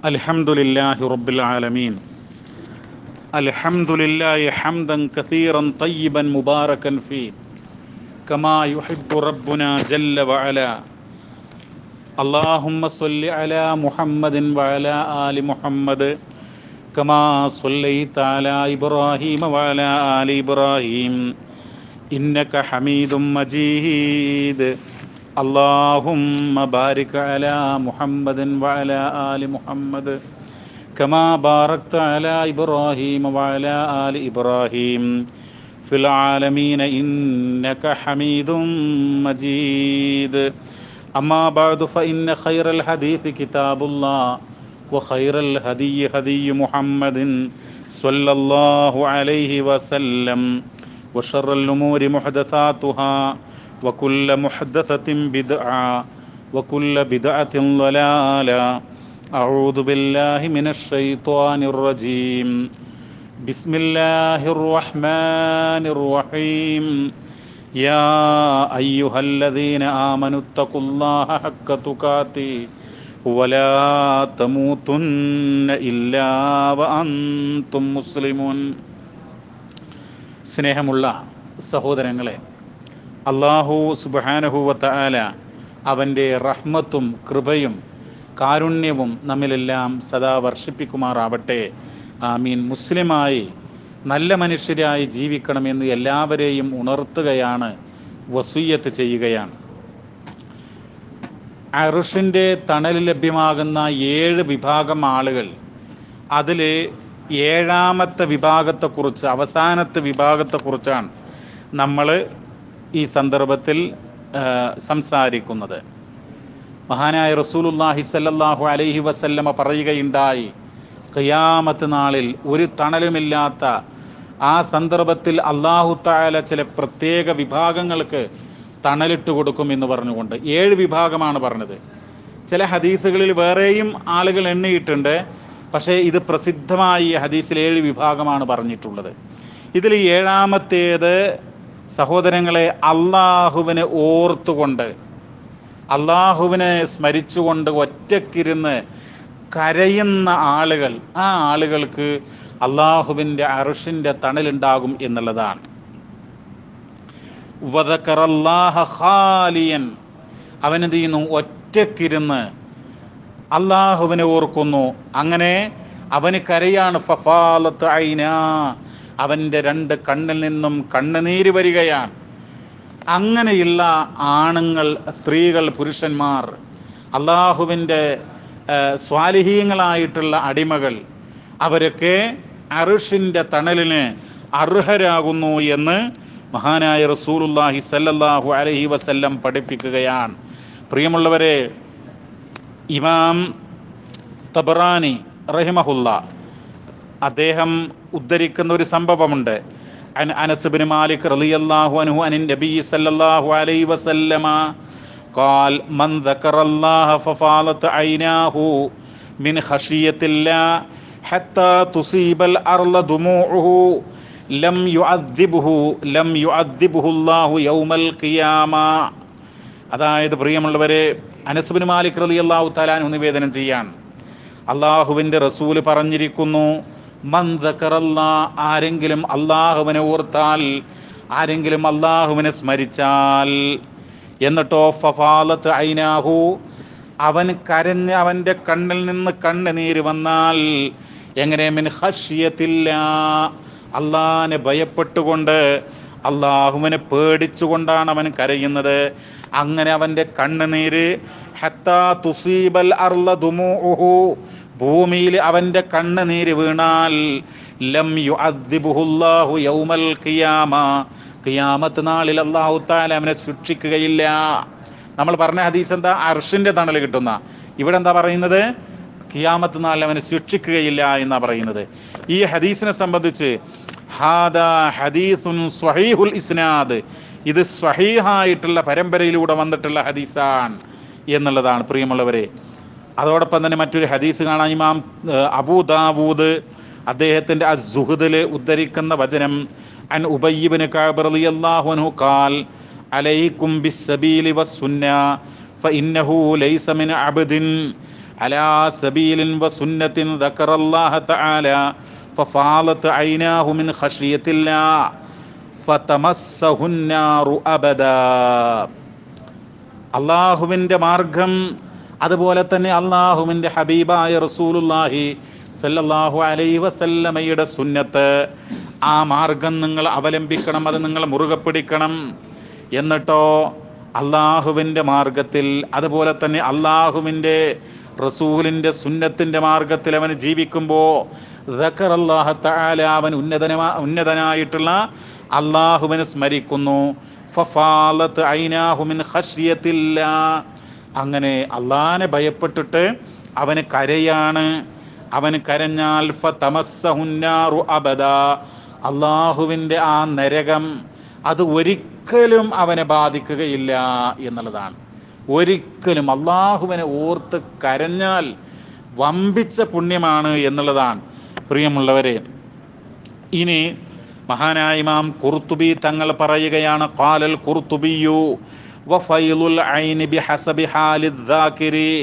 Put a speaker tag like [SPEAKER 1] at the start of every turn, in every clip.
[SPEAKER 1] الحمد لله رب العالمين الحمد لله حمدا كثيرا طيبا مباركا فيه كما يحب ربنا جل وعلا اللهم صل على محمد وعلى آل محمد كما صليت على إبراهيم وعلى آل إبراهيم إنك حميد مجيد اللهم بارك على محمد وعلى آل محمد كما باركت على إبراهيم وعلى آل إبراهيم في العالمين إنك حميد مجيد أما بعد فإن خير الحديث كتاب الله وخير الهدي هدي محمد صلى الله عليه وسلم وشر الأمور محدثاتها وكل محدثة بدعة وكل بدعة ضلالة أعوذ بالله من الشيطان الرجيم بسم الله الرحمن الرحيم يا أيها الذين آمنوا اتقوا الله حق تقاته ولا تموتن إلا وأنتم مسلمون സ്നേഹമുള്ള സഹോദരങ്ങളെ അള്ളാഹു സുബാനഹുവത്ത ആല അവൻ്റെ റഹ്മത്തും കൃപയും കാരുണ്യവും നമ്മിലെല്ലാം സദാ വർഷിപ്പിക്കുമാറാവട്ടെ ആമീൻ മുസ്ലിമായി നല്ല മനുഷ്യരായി ജീവിക്കണമെന്ന് എല്ലാവരെയും ഉണർത്തുകയാണ് വസൂയത്ത് ചെയ്യുകയാണ് അറുഷിൻ്റെ തണൽ ലഭ്യമാകുന്ന ഏഴ് വിഭാഗം ആളുകൾ അതിൽ ഏഴാമത്തെ വിഭാഗത്തെക്കുറിച്ച് അവസാനത്തെ വിഭാഗത്തെക്കുറിച്ചാണ് നമ്മൾ ഈ സന്ദർഭത്തിൽ സംസാരിക്കുന്നത് മഹാനായ റസൂലുല്ലാഹി സല്ലല്ലാഹു അലൈഹി വസല്ലമ പറയുകയുണ്ടായി ഖിയാമത്ത് നാളിൽ ഒരു തണലുമില്ലാത്ത ആ സന്ദർഭത്തിൽ അള്ളാഹു താല ചില പ്രത്യേക വിഭാഗങ്ങൾക്ക് തണലിട്ട് കൊടുക്കും എന്ന് പറഞ്ഞുകൊണ്ട് ഏഴ് വിഭാഗമാണ് പറഞ്ഞത് ചില ഹദീസുകളിൽ വേറെയും ആളുകൾ എണ്ണിയിട്ടുണ്ട് പക്ഷേ ഇത് പ്രസിദ്ധമായി ഹദീസിൽ ഏഴ് വിഭാഗമാണ് പറഞ്ഞിട്ടുള്ളത് ഇതിൽ ഏഴാമത്തേത് സഹോദരങ്ങളെ അള്ളാഹുവിനെ ഓർത്തുകൊണ്ട് അള്ളാഹുവിനെ സ്മരിച്ചുകൊണ്ട് ഒറ്റക്കിരുന്ന് കരയുന്ന ആളുകൾ ആ ആളുകൾക്ക് അള്ളാഹുവിൻ്റെ അറുഷിൻ്റെ തണലുണ്ടാകും എന്നുള്ളതാണ് ഖാലിയൻ അവനെന്ത് ചെയ്യുന്നു ഒറ്റക്കിരുന്ന് അള്ളാഹുവിനെ ഓർക്കുന്നു അങ്ങനെ അവന് കരയാണ് ഫഫാലത്ത് ഐന അവൻ്റെ രണ്ട് കണ്ണിൽ നിന്നും കണ്ണുനീര് വരികയാണ് അങ്ങനെയുള്ള ആണുങ്ങൾ സ്ത്രീകൾ പുരുഷന്മാർ അള്ളാഹുവിൻ്റെ സ്വാലിഹീങ്ങളായിട്ടുള്ള അടിമകൾ അവരൊക്കെ അറുഷിൻ്റെ തണലിന് അർഹരാകുന്നു എന്ന് മഹാനായ റസൂലുല്ലാഹി സല്ലല്ലാഹു അലൈഹി വസല്ലം പഠിപ്പിക്കുകയാണ് പ്രിയമുള്ളവരെ ഇമാം തബറാനി റഹിമഹുല്ല അദ്ദേഹം ഉദ്ധരിക്കുന്ന ഒരു സംഭവമുണ്ട് അൻ അനസ് ബിൻ മാലിക് റളിയല്ലാഹു അൻഹു അനിൻ നബി സല്ലല്ലാഹു അലൈഹി വസല്ലമ قال من ذكر الله ففاضت عيناه من خشية الله حتى تصيب الأرض دموعه لم يعذبه لم يعذبه الله يوم القيامة അതായത് പ്രിയമുള്ളവരെ അനസ്ബിൻ മാലിക് റലി അള്ളാഹു തലാൻ നിവേദനം ചെയ്യാൻ അള്ളാഹുവിൻ്റെ റസൂല് പറഞ്ഞിരിക്കുന്നു മന്ദക്കറല്ല ആരെങ്കിലും അള്ളാഹുവിനെ ഓർത്താൽ ആരെങ്കിലും അള്ളാഹുവിനെ സ്മരിച്ചാൽ എന്നിട്ടോ ഫഫാലത്ത് ഐനാഹു അവൻ കരഞ്ഞ് അവൻ്റെ കണ്ണിൽ നിന്ന് കണ്ണുനീര് വന്നാൽ എങ്ങനെ മിൻ ഹഷ്യത്തില്ല അള്ളാഹിനെ ഭയപ്പെട്ടുകൊണ്ട് അള്ളാഹുവിനെ പേടിച്ചുകൊണ്ടാണ് അവൻ കരയുന്നത് അങ്ങനെ അവൻ്റെ കണ്ണുനീര് ഹത്താ തുസീബൽ അർല ദുമൂഹു ഭൂമിയിൽ അവൻ്റെ കണ്ണുനീര് വീണാൽ ലം യു അദ്ദിബുഹുല്ലാഹു യൗമൽ ഖിയാമ ഖിയാമത്ത് നാളിൽ അള്ളാഹു താല അവനെ ശിക്ഷിക്കുകയില്ല നമ്മൾ പറഞ്ഞ ഹദീസ് എന്താ അർഷിൻ്റെ തണൽ കിട്ടുന്ന ഇവിടെ എന്താ പറയുന്നത് ഖിയാമത്ത് നാളിൽ അവനെ ശിക്ഷിക്കുകയില്ല എന്നാ പറയുന്നത് ഈ ഹദീസിനെ സംബന്ധിച്ച് ഹാദ ഹദീസുൻ സ്വഹീഹുൽ ഇസ്നാദ് ഇത് സ്വഹീഹായിട്ടുള്ള പരമ്പരയിലൂടെ വന്നിട്ടുള്ള ഹദീസാണ് എന്നുള്ളതാണ് പ്രിയമുള്ളവരെ അതോടൊപ്പം തന്നെ മറ്റൊരു ഹദീസ് കാണാൻ ഇമാം അബൂദാവൂദ് അദ്ദേഹത്തിൻ്റെ അസുഹദിൽ ഉദ്ധരിക്കുന്ന വചനം അൻ ഉബയ്യബിന് റളിയല്ലാഹു അൻഹു ഖാൽ അലൈക്കും ബിസ്സബീലി വസ്സുന്ന ഫഇന്നഹു ലൈസ മിൻ അബ്ദിൻ അലാ സബീലിൻ വസുന്നത്തിൻ ദക്കറല്ലാഹ തആല ഫഫാലത്ത് ഐനാഹു മിൻ ഖശിയത്തില്ലാ ഫതമസ്സഹുന്നാറു അബദാ അള്ളാഹുവിൻ്റെ മാർഗം അതുപോലെ തന്നെ അള്ളാഹുവിൻ്റെ ഹബീബായ റസൂലുല്ലാഹി സല്ലല്ലാഹു അലൈഹി വസല്ലമയുടെ സുന്നത്ത് ആ മാർഗം നിങ്ങൾ അവലംബിക്കണം അത് നിങ്ങൾ മുറുകെ പിടിക്കണം എന്നിട്ടോ അള്ളാഹുവിൻ്റെ മാർഗത്തിൽ അതുപോലെ തന്നെ അള്ളാഹുവിൻ്റെ റസൂലിൻ്റെ സുന്നത്തിൻ്റെ മാർഗത്തിൽ അവൻ ജീവിക്കുമ്പോൾ അള്ളാഹ തആല അവൻ ഉന്നതനമാ ഉന്നതനായിട്ടുള്ള അള്ളാഹുവിനെ സ്മരിക്കുന്നു ഫഫാലത്ത് ഐനാഹു മിൻ ഖശ്യത്തില്ല അങ്ങനെ അള്ളാഹിനെ ഭയപ്പെട്ടിട്ട് അവന് കരയാണ് അവന് കരഞ്ഞാൽ ഫതമസ്സഹുന്നാറു അബദ അള്ളാഹുവിൻ്റെ ആ നരകം അത് ഒരിക്കലും അവനെ ബാധിക്കുകയില്ല എന്നുള്ളതാണ് ഒരിക്കലും അള്ളാഹുവിനെ ഓർത്ത് കരഞ്ഞാൽ വമ്പിച്ച പുണ്യമാണ് എന്നുള്ളതാണ് പ്രിയമുള്ളവരെ ഇനി മഹാനായ ഇമാം കുർത്തുബി തങ്ങൾ പറയുകയാണ് ഖാലൽ കുർത്തുബിയു വഫൈലുൽ ഐനി ബിഹസബി ഹാലിദ് ദാകിരി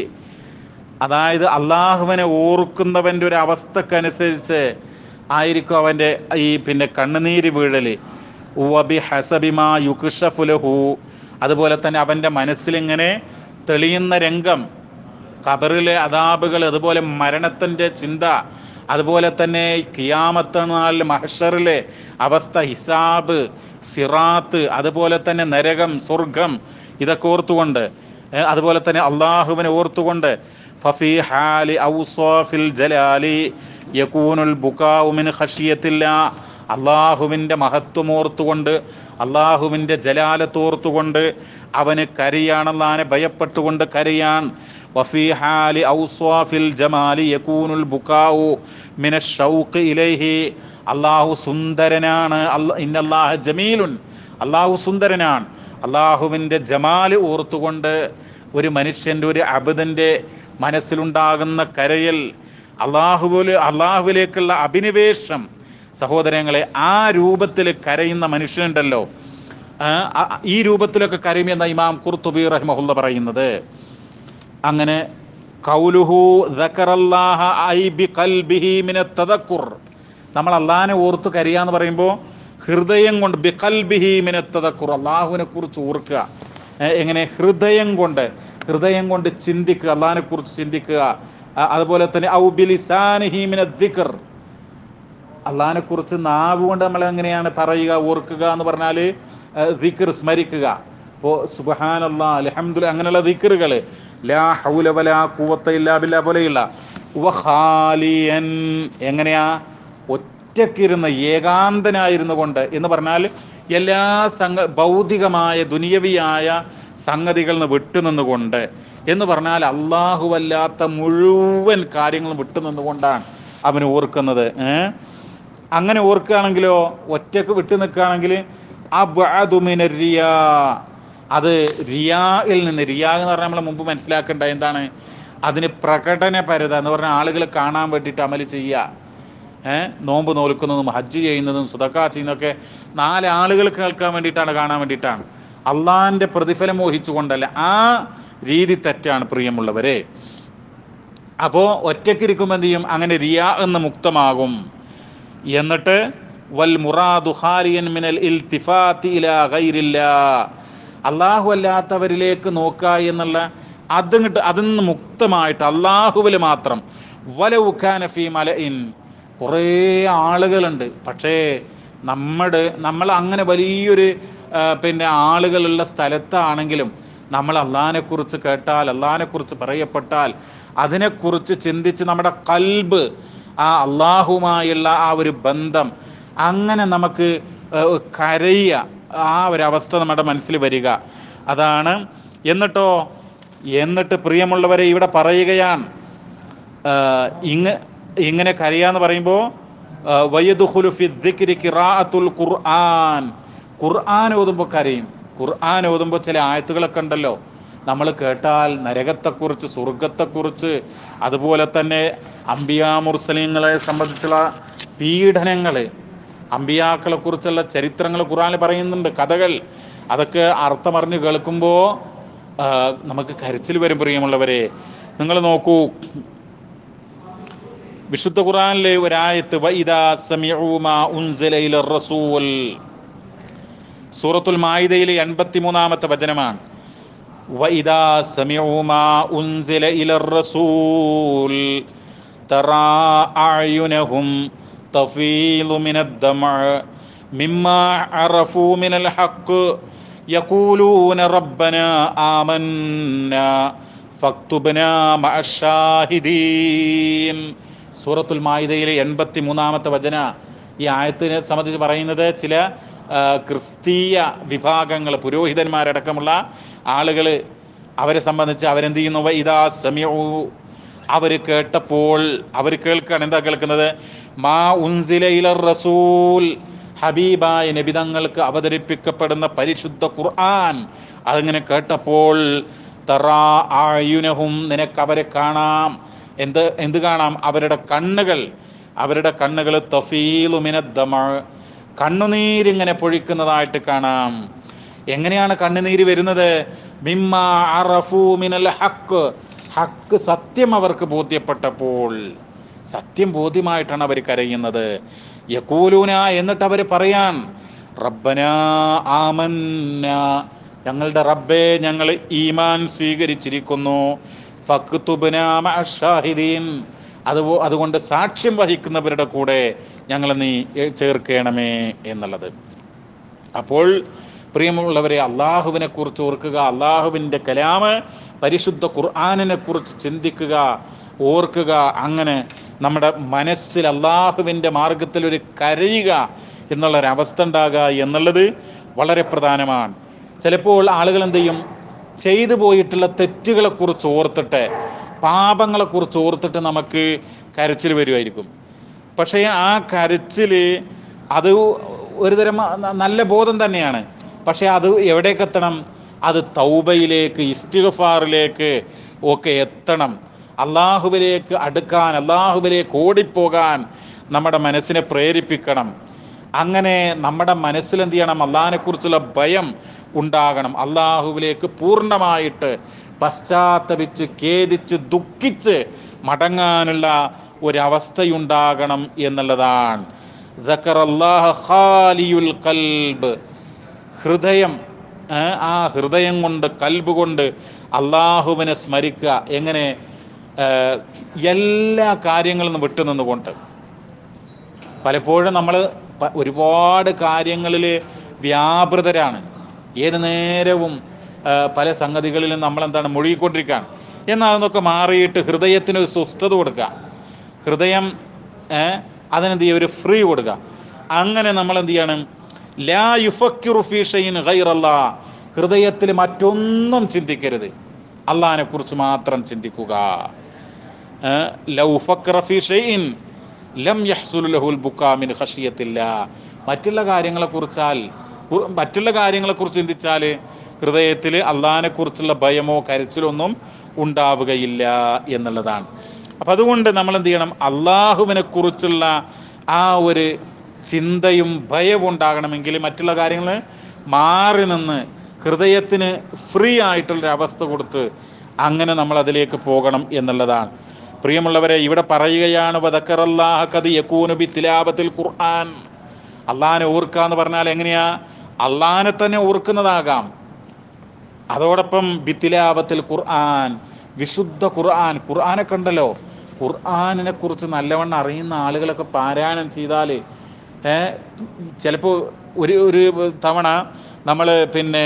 [SPEAKER 1] അതായത് അള്ളാഹുവിനെ ഓർക്കുന്നവൻ്റെ ഒരു അവസ്ഥക്കനുസരിച്ച് ആയിരിക്കും അവൻ്റെ ഈ പിന്നെ കണ്ണുനീര് വീഴൽ വബി ഹസബിമാ യുക്ഷഫുലഹു അതുപോലെ തന്നെ അവൻ്റെ മനസ്സിലിങ്ങനെ തെളിയുന്ന രംഗം ഖബറിലെ അതാബുകൾ അതുപോലെ മരണത്തിൻ്റെ ചിന്ത അതുപോലെ തന്നെ കിയാമത്ത നാളിൽ മഹഷറിലെ അവസ്ഥ ഹിസാബ് സിറാത്ത് അതുപോലെ തന്നെ നരകം സ്വർഗം ഇതൊക്കെ ഓർത്തുകൊണ്ട് ഏ, അതുപോലെ തന്നെ അള്ളാഹുവിനെ ഓർത്തുകൊണ്ട് ഫഫി ഹാലി ഔസാഫിൽ ജലാലി യകൂനുൽ ബുക്കാഉ മിൻ ഖശിയത്തില്ല അള്ളാഹുവിൻ്റെ മഹത്വം ഓർത്തുകൊണ്ട് അള്ളാഹുവിൻ്റെ ജലാലത്തോർത്തുകൊണ്ട് അവന് കരയാണല്ലാനെ ഭയപ്പെട്ടുകൊണ്ട് കരയാൻ വഫി ഹാലി ഔസ്വാഫിൽ ജമാലി യകൂനുൽ ബുക്കാഉ മിന ഷൗഖ് ഇലൈഹി അള്ളാഹു സുന്ദരനാണ് അല്ല ഇന്നല്ലാഹ ജമീലുൻ അള്ളാഹു സുന്ദരനാണ് അള്ളാഹുവിൻ്റെ ജമാല് ഓർത്തുകൊണ്ട് ഒരു മനുഷ്യൻ്റെ ഒരു അബദൻ്റെ മനസ്സിലുണ്ടാകുന്ന കരയൽ അള്ളാഹുവിൽ അള്ളാഹുവിലേക്കുള്ള അഭിനിവേശം സഹോദരങ്ങളെ ആ രൂപത്തിൽ കരയുന്ന മനുഷ്യനുണ്ടല്ലോ ആ, ആ, ഈ രൂപത്തിലൊക്കെ കരയുമെന്ന ഇമാം കുർത്തുബി റഹ്മഹുല്ല പറയുന്നത് അങ്ങനെ കൗലുഹു ദക്കറല്ലാഹ ഐ ബി കൽബിഹി മിന തദക്കുർ നമ്മൾ അള്ളാഹിനെ ഓർത്ത് കരയാന്ന് പറയുമ്പോൾ ഹൃദയം കൊണ്ട് ബി കൽബിഹി മിന തദക്കുർ അള്ളാഹുവിനെ കുറിച്ച് ഓർക്കുക ഏ, എങ്ങനെ ഹൃദയം കൊണ്ട് ഹൃദയം കൊണ്ട് ചിന്തിക്കുക അള്ളാഹിനെ കുറിച്ച് ചിന്തിക്കുക ആ, അതുപോലെ തന്നെ ഔ ബിലിസാനിഹി മിന ദിക്ർ അള്ളാഹിനെ കുറിച്ച് നാവ് കൊണ്ട് നമ്മൾ എങ്ങനെയാണ് പറയുക ഓർക്കുക എന്ന് പറഞ്ഞാൽ ദിക്കർ സ്മരിക്കുക ഇപ്പോൾ സുബഹാൻ അല്ലാ അലഹമുല്ല അങ്ങനെയുള്ള ദിക്കറുകൾ ലാ ഹൗല വലാ കൂവത്ത ഇല്ലാ ബില്ലാ പോലെയുള്ള വഖാലിയൻ എങ്ങനെയാ ഒറ്റക്കിരുന്ന് ഏകാന്തനായിരുന്നു കൊണ്ട് എന്ന് പറഞ്ഞാൽ എല്ലാ സംഗ ഭൗതികമായ ദുനിയവിയായ സംഗതികളിൽ നിന്ന് വിട്ടുനിന്നുകൊണ്ട് എന്ന് പറഞ്ഞാൽ അള്ളാഹുവല്ലാത്ത മുഴുവൻ കാര്യങ്ങളും വിട്ടുനിന്നുകൊണ്ടാണ് അവൻ ഓർക്കുന്നത് ഏഹ് അങ്ങനെ ഓർക്കുകയാണെങ്കിലോ ഒറ്റക്ക് വിട്ടു നിൽക്കുകയാണെങ്കിൽ റിയ അത് റിയായിൽ നിന്ന് റിയാ എന്ന് പറഞ്ഞാൽ നമ്മൾ മുമ്പ് മനസ്സിലാക്കേണ്ട എന്താണ് അതിന് പ്രകടനപരത എന്ന് പറഞ്ഞാൽ ആളുകൾ കാണാൻ വേണ്ടിയിട്ട് അമല് ചെയ്യുക ഏഹ് നോമ്പ് നോൽക്കുന്നതും ഹജ്ജ് ചെയ്യുന്നതും സുതക്ക ചെയ്യുന്നതൊക്കെ നാല് ആളുകൾ കേൾക്കാൻ വേണ്ടിയിട്ടാണ് കാണാൻ വേണ്ടിയിട്ടാണ് അള്ളാഹിൻ്റെ പ്രതിഫലം മോഹിച്ചുകൊണ്ടല്ല ആ രീതി തെറ്റാണ് പ്രിയമുള്ളവരെ അപ്പോൾ ഒറ്റയ്ക്കിരിക്കുമ്പോൾ എന്ത് ചെയ്യും അങ്ങനെ റിയാ എന്ന് മുക്തമാകും എന്നിട്ട് വൽ മുറാദു ഖാലിയൻ മിനൽ ഇൽത്തിഫാത്തി ഇലാ ഗൈരില്ലാ അള്ളാഹു അല്ലാത്തവരിലേക്ക് നോക്കുക എന്നുള്ള അതിങ്ങട്ട് അതിൽ നിന്ന് മുക്തമായിട്ട് അള്ളാഹുവിൽ മാത്രം വലവുഖാന ഫീ മലഇൻ കുറേ ആളുകളുണ്ട് പക്ഷേ നമ്മുടെ നമ്മൾ അങ്ങനെ വലിയൊരു ആ, പിന്നെ ആളുകളുള്ള സ്ഥലത്താണെങ്കിലും നമ്മൾ അള്ളാഹിനെ കുറിച്ച് കേട്ടാൽ അള്ളാഹിനെ കുറിച്ച് പറയപ്പെട്ടാൽ അതിനെക്കുറിച്ച് ചിന്തിച്ച് നമ്മുടെ കൽബ് ആ അള്ളാഹുമായുള്ള ആ ഒരു ബന്ധം അങ്ങനെ നമുക്ക് ആ, കരയുക ആ ഒരു അവസ്ഥ നമ്മുടെ മനസ്സിൽ വരിക അതാണ് എന്നിട്ടോ എന്നിട്ട് പ്രിയമുള്ളവരെ ഇവിടെ പറയുകയാണ് ആ, ഇങ്ങ ഇങ്ങനെ കരയാന്ന് പറയുമ്പോൾ വയ്യദുഹുലു ഫി ദിക്രി ഖിറാഅത്തുൽ ഖുർആൻ ഖുർആൻ ഓതുമ്പോൾ കരയും ഖുർആൻ ഓതുമ്പോൾ ചില ആയത്തുകളൊക്കെ ഉണ്ടല്ലോ നമ്മൾ കേട്ടാൽ നരകത്തെക്കുറിച്ച് സ്വർഗത്തെക്കുറിച്ച് അതുപോലെ തന്നെ അംബിയാ മുർസലീങ്ങളെ സംബന്ധിച്ചുള്ള പീഡനങ്ങൾ അമ്പിയാക്കളെ കുറിച്ചുള്ള ചരിത്രങ്ങൾ ഖുറാനിൽ പറയുന്നുണ്ട് കഥകൾ അതൊക്കെ അർത്ഥമറിഞ്ഞ് കേൾക്കുമ്പോൾ ആ, നമുക്ക് കരച്ചിൽ വരും പ്രിയമുള്ളവരെ നിങ്ങൾ നോക്കൂ വിശുദ്ധ ഖുറാനിലെ ഒരായത്ത് വഇദാ സമിഉ മാ ഉൻസില ഇല റസൂൽ സൂറത്തുൽ മായിദയിലെ എൺപത്തിമൂന്നാമത്തെ വചനമാണ് വഇദാ സമിഉ മാ ഉൻസില ഇല റസൂൽ തറാ അഅയുനഹും തഫീലു മിനദ്ദമഅ മിമ്മാ അറഫൂ മിനൽ ഹഖ് يقولون ربنا آمنا فاكتبنا مع الشاهدين സൂറത്തുൽ മായിദയിലെ എൺപത്തി മൂന്നാമത്തെ വചന ഈ ആയത്തിനെ സംബന്ധിച്ച് പറയുന്നത് ചില ആ, ക്രിസ്തീയ വിഭാഗങ്ങൾ പുരോഹിതന്മാരടക്കമുള്ള ആളുകൾ അവരെ സംബന്ധിച്ച് അവരെന്ത് ചെയ്യുന്നു ഇതാ സമയൂ അവർ കേട്ടപ്പോൾ അവർ കേൾക്കുകയാണ് എന്താ കേൾക്കുന്നത് മാ ഉൻസില റസൂൽ ഹബീബായ നബിതങ്ങൾക്ക് അവതരിപ്പിക്കപ്പെടുന്ന പരിശുദ്ധ ഖുർആൻ അതിങ്ങനെ കേട്ടപ്പോൾ തറാ ആയുനഹും നിനക്ക് അവരെ കാണാം എന്ത് എന്ത് കാണാം അവരുടെ കണ്ണുകൾ അവരുടെ കണ്ണുകൾ തഫീലുമിനദ്ദമ കണ്ണുനീരിങ്ങനെ പൊഴിക്കുന്നതായിട്ട് കാണാം എങ്ങനെയാണ് കണ്ണുനീര് വരുന്നത് മിമ്മ അറഫു മിനൽ ഹക്ക് ഹക്ക് സത്യം അവർക്ക് ബോധ്യപ്പെട്ടപ്പോൾ സത്യം ബോധ്യമായിട്ടാണ് അവർ കരയുന്നത് യക്കൂലൂന എന്നിട്ട് അവർ പറയാൻ റബ്ബന ആമന്ന ഞങ്ങളുടെ റബ്ബെ ഞങ്ങൾ ഈമാൻ സ്വീകരിച്ചിരിക്കുന്നു ഫക്തുബ്ന മഅ ഷാഹിദീൻ അതുപോ അതുകൊണ്ട് സാക്ഷ്യം വഹിക്കുന്നവരുടെ കൂടെ ഞങ്ങൾ നീ ചേർക്കണമേ എന്നുള്ളത് അപ്പോൾ പ്രിയമുള്ളവരെ അള്ളാഹുവിനെ കുറിച്ച് ഓർക്കുക അള്ളാഹുവിൻ്റെ കലാമ് പരിശുദ്ധ ഖുർആാനിനെ കുറിച്ച് ചിന്തിക്കുക ഓർക്കുക അങ്ങനെ നമ്മുടെ മനസ്സിൽ അള്ളാഹുവിൻ്റെ മാർഗത്തിൽ ഒരു കരയുക എന്നുള്ളൊരവസ്ഥ ഉണ്ടാകുക എന്നുള്ളത് വളരെ പ്രധാനമാണ് ചിലപ്പോൾ ആളുകൾ എന്ത് ചെയ്യും ചെയ്തു പോയിട്ടുള്ള തെറ്റുകളെക്കുറിച്ച് ഓർത്തിട്ട് പാപങ്ങളെക്കുറിച്ച് ഓർത്തിട്ട് നമുക്ക് കരച്ചിൽ വരുമായിരിക്കും പക്ഷേ ആ കരച്ചിൽ അത് ഒരുതരം ന- നല്ല ബോധം തന്നെയാണ് പക്ഷേ അത് എവിടേക്ക് എത്തണം അത് തൗബയിലേക്ക് ഇസ്തിഗഫാറിലേക്ക് ഒക്കെ എത്തണം അള്ളാഹുവിലേക്ക് അടുക്കാൻ അള്ളാഹുവിലേക്ക് ഓടിപ്പോകാൻ നമ്മുടെ മനസ്സിനെ പ്രേരിപ്പിക്കണം അങ്ങനെ നമ്മുടെ മനസ്സിൽ എന്ത് ചെയ്യണം അള്ളാഹിനെക്കുറിച്ചുള്ള ഭയം ഉണ്ടാകണം അള്ളാഹുവിലേക്ക് പൂർണ്ണമായിട്ട് പശ്ചാത്തപിച്ച് ഖേദിച്ച് ദുഃഖിച്ച് മടങ്ങാനുള്ള ഒരവസ്ഥയുണ്ടാകണം എന്നുള്ളതാണ് ദക്കറല്ലാഹ ഖാലിയുൽ കൽബ് ഹൃദയം ഏ, ആ ഹൃദയം കൊണ്ട് കൽബ് കൊണ്ട് അള്ളാഹുവിനെ സ്മരിക്കുക എങ്ങനെ ഏ, എല്ലാ കാര്യങ്ങളിൽ നിന്ന് വിട്ടുനിന്നുകൊണ്ട് പലപ്പോഴും നമ്മൾ ഒരുപാട് കാര്യങ്ങളിൽ വ്യാപൃതരാണ് ഏത് നേരവും ആ, പല സംഗതികളിലും നമ്മൾ എന്താണ് മുഴുകിക്കൊണ്ടിരിക്കുകയാണ് എന്നാൽ അതൊക്കെ മാറിയിട്ട് ഹൃദയത്തിന് ഒരു സ്വസ്ഥത കൊടുക്കുക ഹൃദയം ഏ, അതിനെന്ത് ചെയ്യുക ഒരു ഫ്രീ കൊടുക്കുക അങ്ങനെ നമ്മൾ എന്ത് ചെയ്യണം ലാ യുഫക്കിറു ഫീ ഷൈഇൻ ഗൈറല്ലാ ഹൃദയത്തിൽ മറ്റൊന്നും ചിന്തിക്കരുത് അള്ളാഹിനെ കുറിച്ച് മാത്രം ചിന്തിക്കുക ഏ, ലൗ ഫക്കറ ഫീ ഷൈഇൻ ലം യഹ്സുലു ലഹുൽ ബുക്കാ മിൻ ഖശിയത്തില്ല മറ്റുള്ള കാര്യങ്ങളെക്കുറിച്ചാൽ കു- മറ്റുള്ള കാര്യങ്ങളെക്കുറിച്ച് ചിന്തിച്ചാൽ ഹൃദയത്തിൽ അള്ളാഹിനെ കുറിച്ചുള്ള ഭയമോ കരച്ചിലോ ഒന്നും ഉണ്ടാവുകയില്ല എന്നുള്ളതാണ് അപ്പം അതുകൊണ്ട് നമ്മൾ എന്ത് ചെയ്യണം അള്ളാഹുവിനെ കുറിച്ചുള്ള ആ ഒരു ചിന്തയും ഭയവും ഉണ്ടാകണമെങ്കിൽ മറ്റുള്ള കാര്യങ്ങൾ മാറി നിന്ന് ഹൃദയത്തിന് ഫ്രീ ആയിട്ടുള്ളൊരു അവസ്ഥ കൊടുത്ത് അങ്ങനെ നമ്മൾ അതിലേക്ക് പോകണം എന്നുള്ളതാണ് പ്രിയമുള്ളവരെ ഇവിടെ പറയുകയാണ് വദക്കറല്ലാഹ കത് യക്കൂനു ബി തിലാപത്തിൽ ഖുർആൻ അള്ളാഹിനെ ഓർക്കുക എന്ന് പറഞ്ഞാൽ എങ്ങനെയാ അള്ളാഹിനെ തന്നെ ഓർക്കുന്നതാകാം അതോടൊപ്പം ബിത്തിലാപത്തിൽ ഖുർആൻ വിശുദ്ധ ഖുർആൻ ഖുർആനെ കണ്ടല്ലോ ഖുർആനിനെ കുറിച്ച് നല്ലവണ്ണം അറിയുന്ന ആളുകളൊക്കെ പാരായണം ചെയ്താൽ ചിലപ്പോൾ ഒരു ഒരു തവണ നമ്മൾ പിന്നെ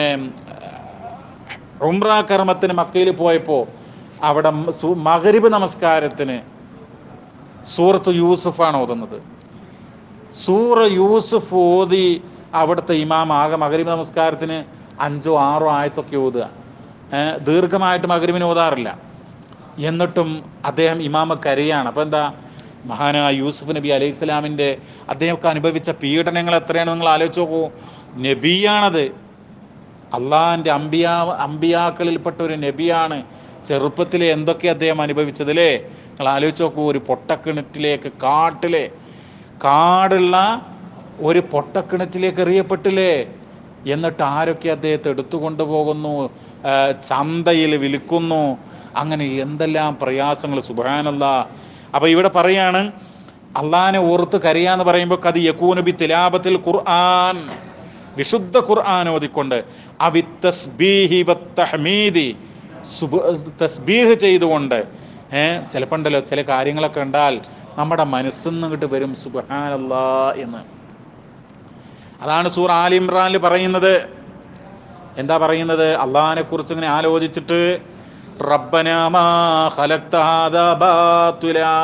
[SPEAKER 1] ഉംറ കർമ്മത്തിന് മക്കയിൽ പോയപ്പോൾ അവിടെ സു- മഗ്രിബ് നമസ്കാരത്തിന് സൂറത്ത് യൂസുഫാണ് ഓതുന്നത് സൂറ യൂസുഫ് ഓതി അവിടുത്തെ ഇമാം ആകെ മകരീബ് നമസ്കാരത്തിന് അഞ്ചോ ആറോ ആയത്തൊക്കെ ഓതുക ഏഹ് ദീർഘമായിട്ട് മകരീബിന് ഓതാറില്ല എന്നിട്ടും അദ്ദേഹം ഇമാമ കരയാണ് അപ്പം എന്താ മഹാനായ യൂസുഫ് നബി അലൈഹി സ്വലാമിൻ്റെ അദ്ദേഹമൊക്കെ അനുഭവിച്ച പീഡനങ്ങൾ എത്രയാണ് നിങ്ങൾ ആലോചിച്ച് നോക്കൂ നബിയാണത് അള്ളാഹിൻ്റെ അമ്പിയാ അമ്പിയാക്കളിൽപ്പെട്ട ഒരു നബിയാണ് ചെറുപ്പത്തിലെ എന്തൊക്കെ അദ്ദേഹം അനുഭവിച്ചത് അല്ലേ നിങ്ങൾ ആലോചിച്ച് നോക്കൂ ഒരു പൊട്ടക്കിണറ്റിലേക്ക് കാട്ടിലെ കാടുള്ള ഒരു പൊട്ടക്കിണറ്റിലേക്ക് എറിയപ്പെട്ടില്ലേ എന്നിട്ട് ആരൊക്കെ അദ്ദേഹത്തെ എടുത്തുകൊണ്ട് പോകുന്നു ആ, ചന്തയിൽ വിൽക്കുന്നു അങ്ങനെ എന്തെല്ലാം പ്രയാസങ്ങൾ സുബാനല്ല അപ്പോൾ ഇവിടെ പറയാണ് അള്ളാനെ ഓർത്ത് കരയാന്ന് പറയുമ്പോൾ കത് യക്കൂനബി തിലാപത്തിൽ ഖുർആൻ വിശുദ്ധ ഖുർആൻ ഓതിക്കൊണ്ട് അവി തസ്ബീഹി വത്തഹ്മീദി സുബ തസ്ബീഹ് ചെയ്തുകൊണ്ട് ഏഹ് ചിലപ്പോൾ ഉണ്ടല്ലോ ചില കാര്യങ്ങളൊക്കെ ഉണ്ടാൽ നമ്മുടെ മനസ്സിൽ നിന്ന് ഇങ്ങോട്ട് വരും സുബഹാനല്ലാ എന്ന് അതാണ് സൂർ ആൽ ഇമ്രാനിൽ പറയുന്നത് എന്താ പറയുന്നത് അള്ളാഹിനെ കുറിച്ച് ഇങ്ങനെ ആലോചിച്ചിട്ട് റബ്ബനാ മാ ഖലഖ്ത ഹാദാ ബാത്തിലാ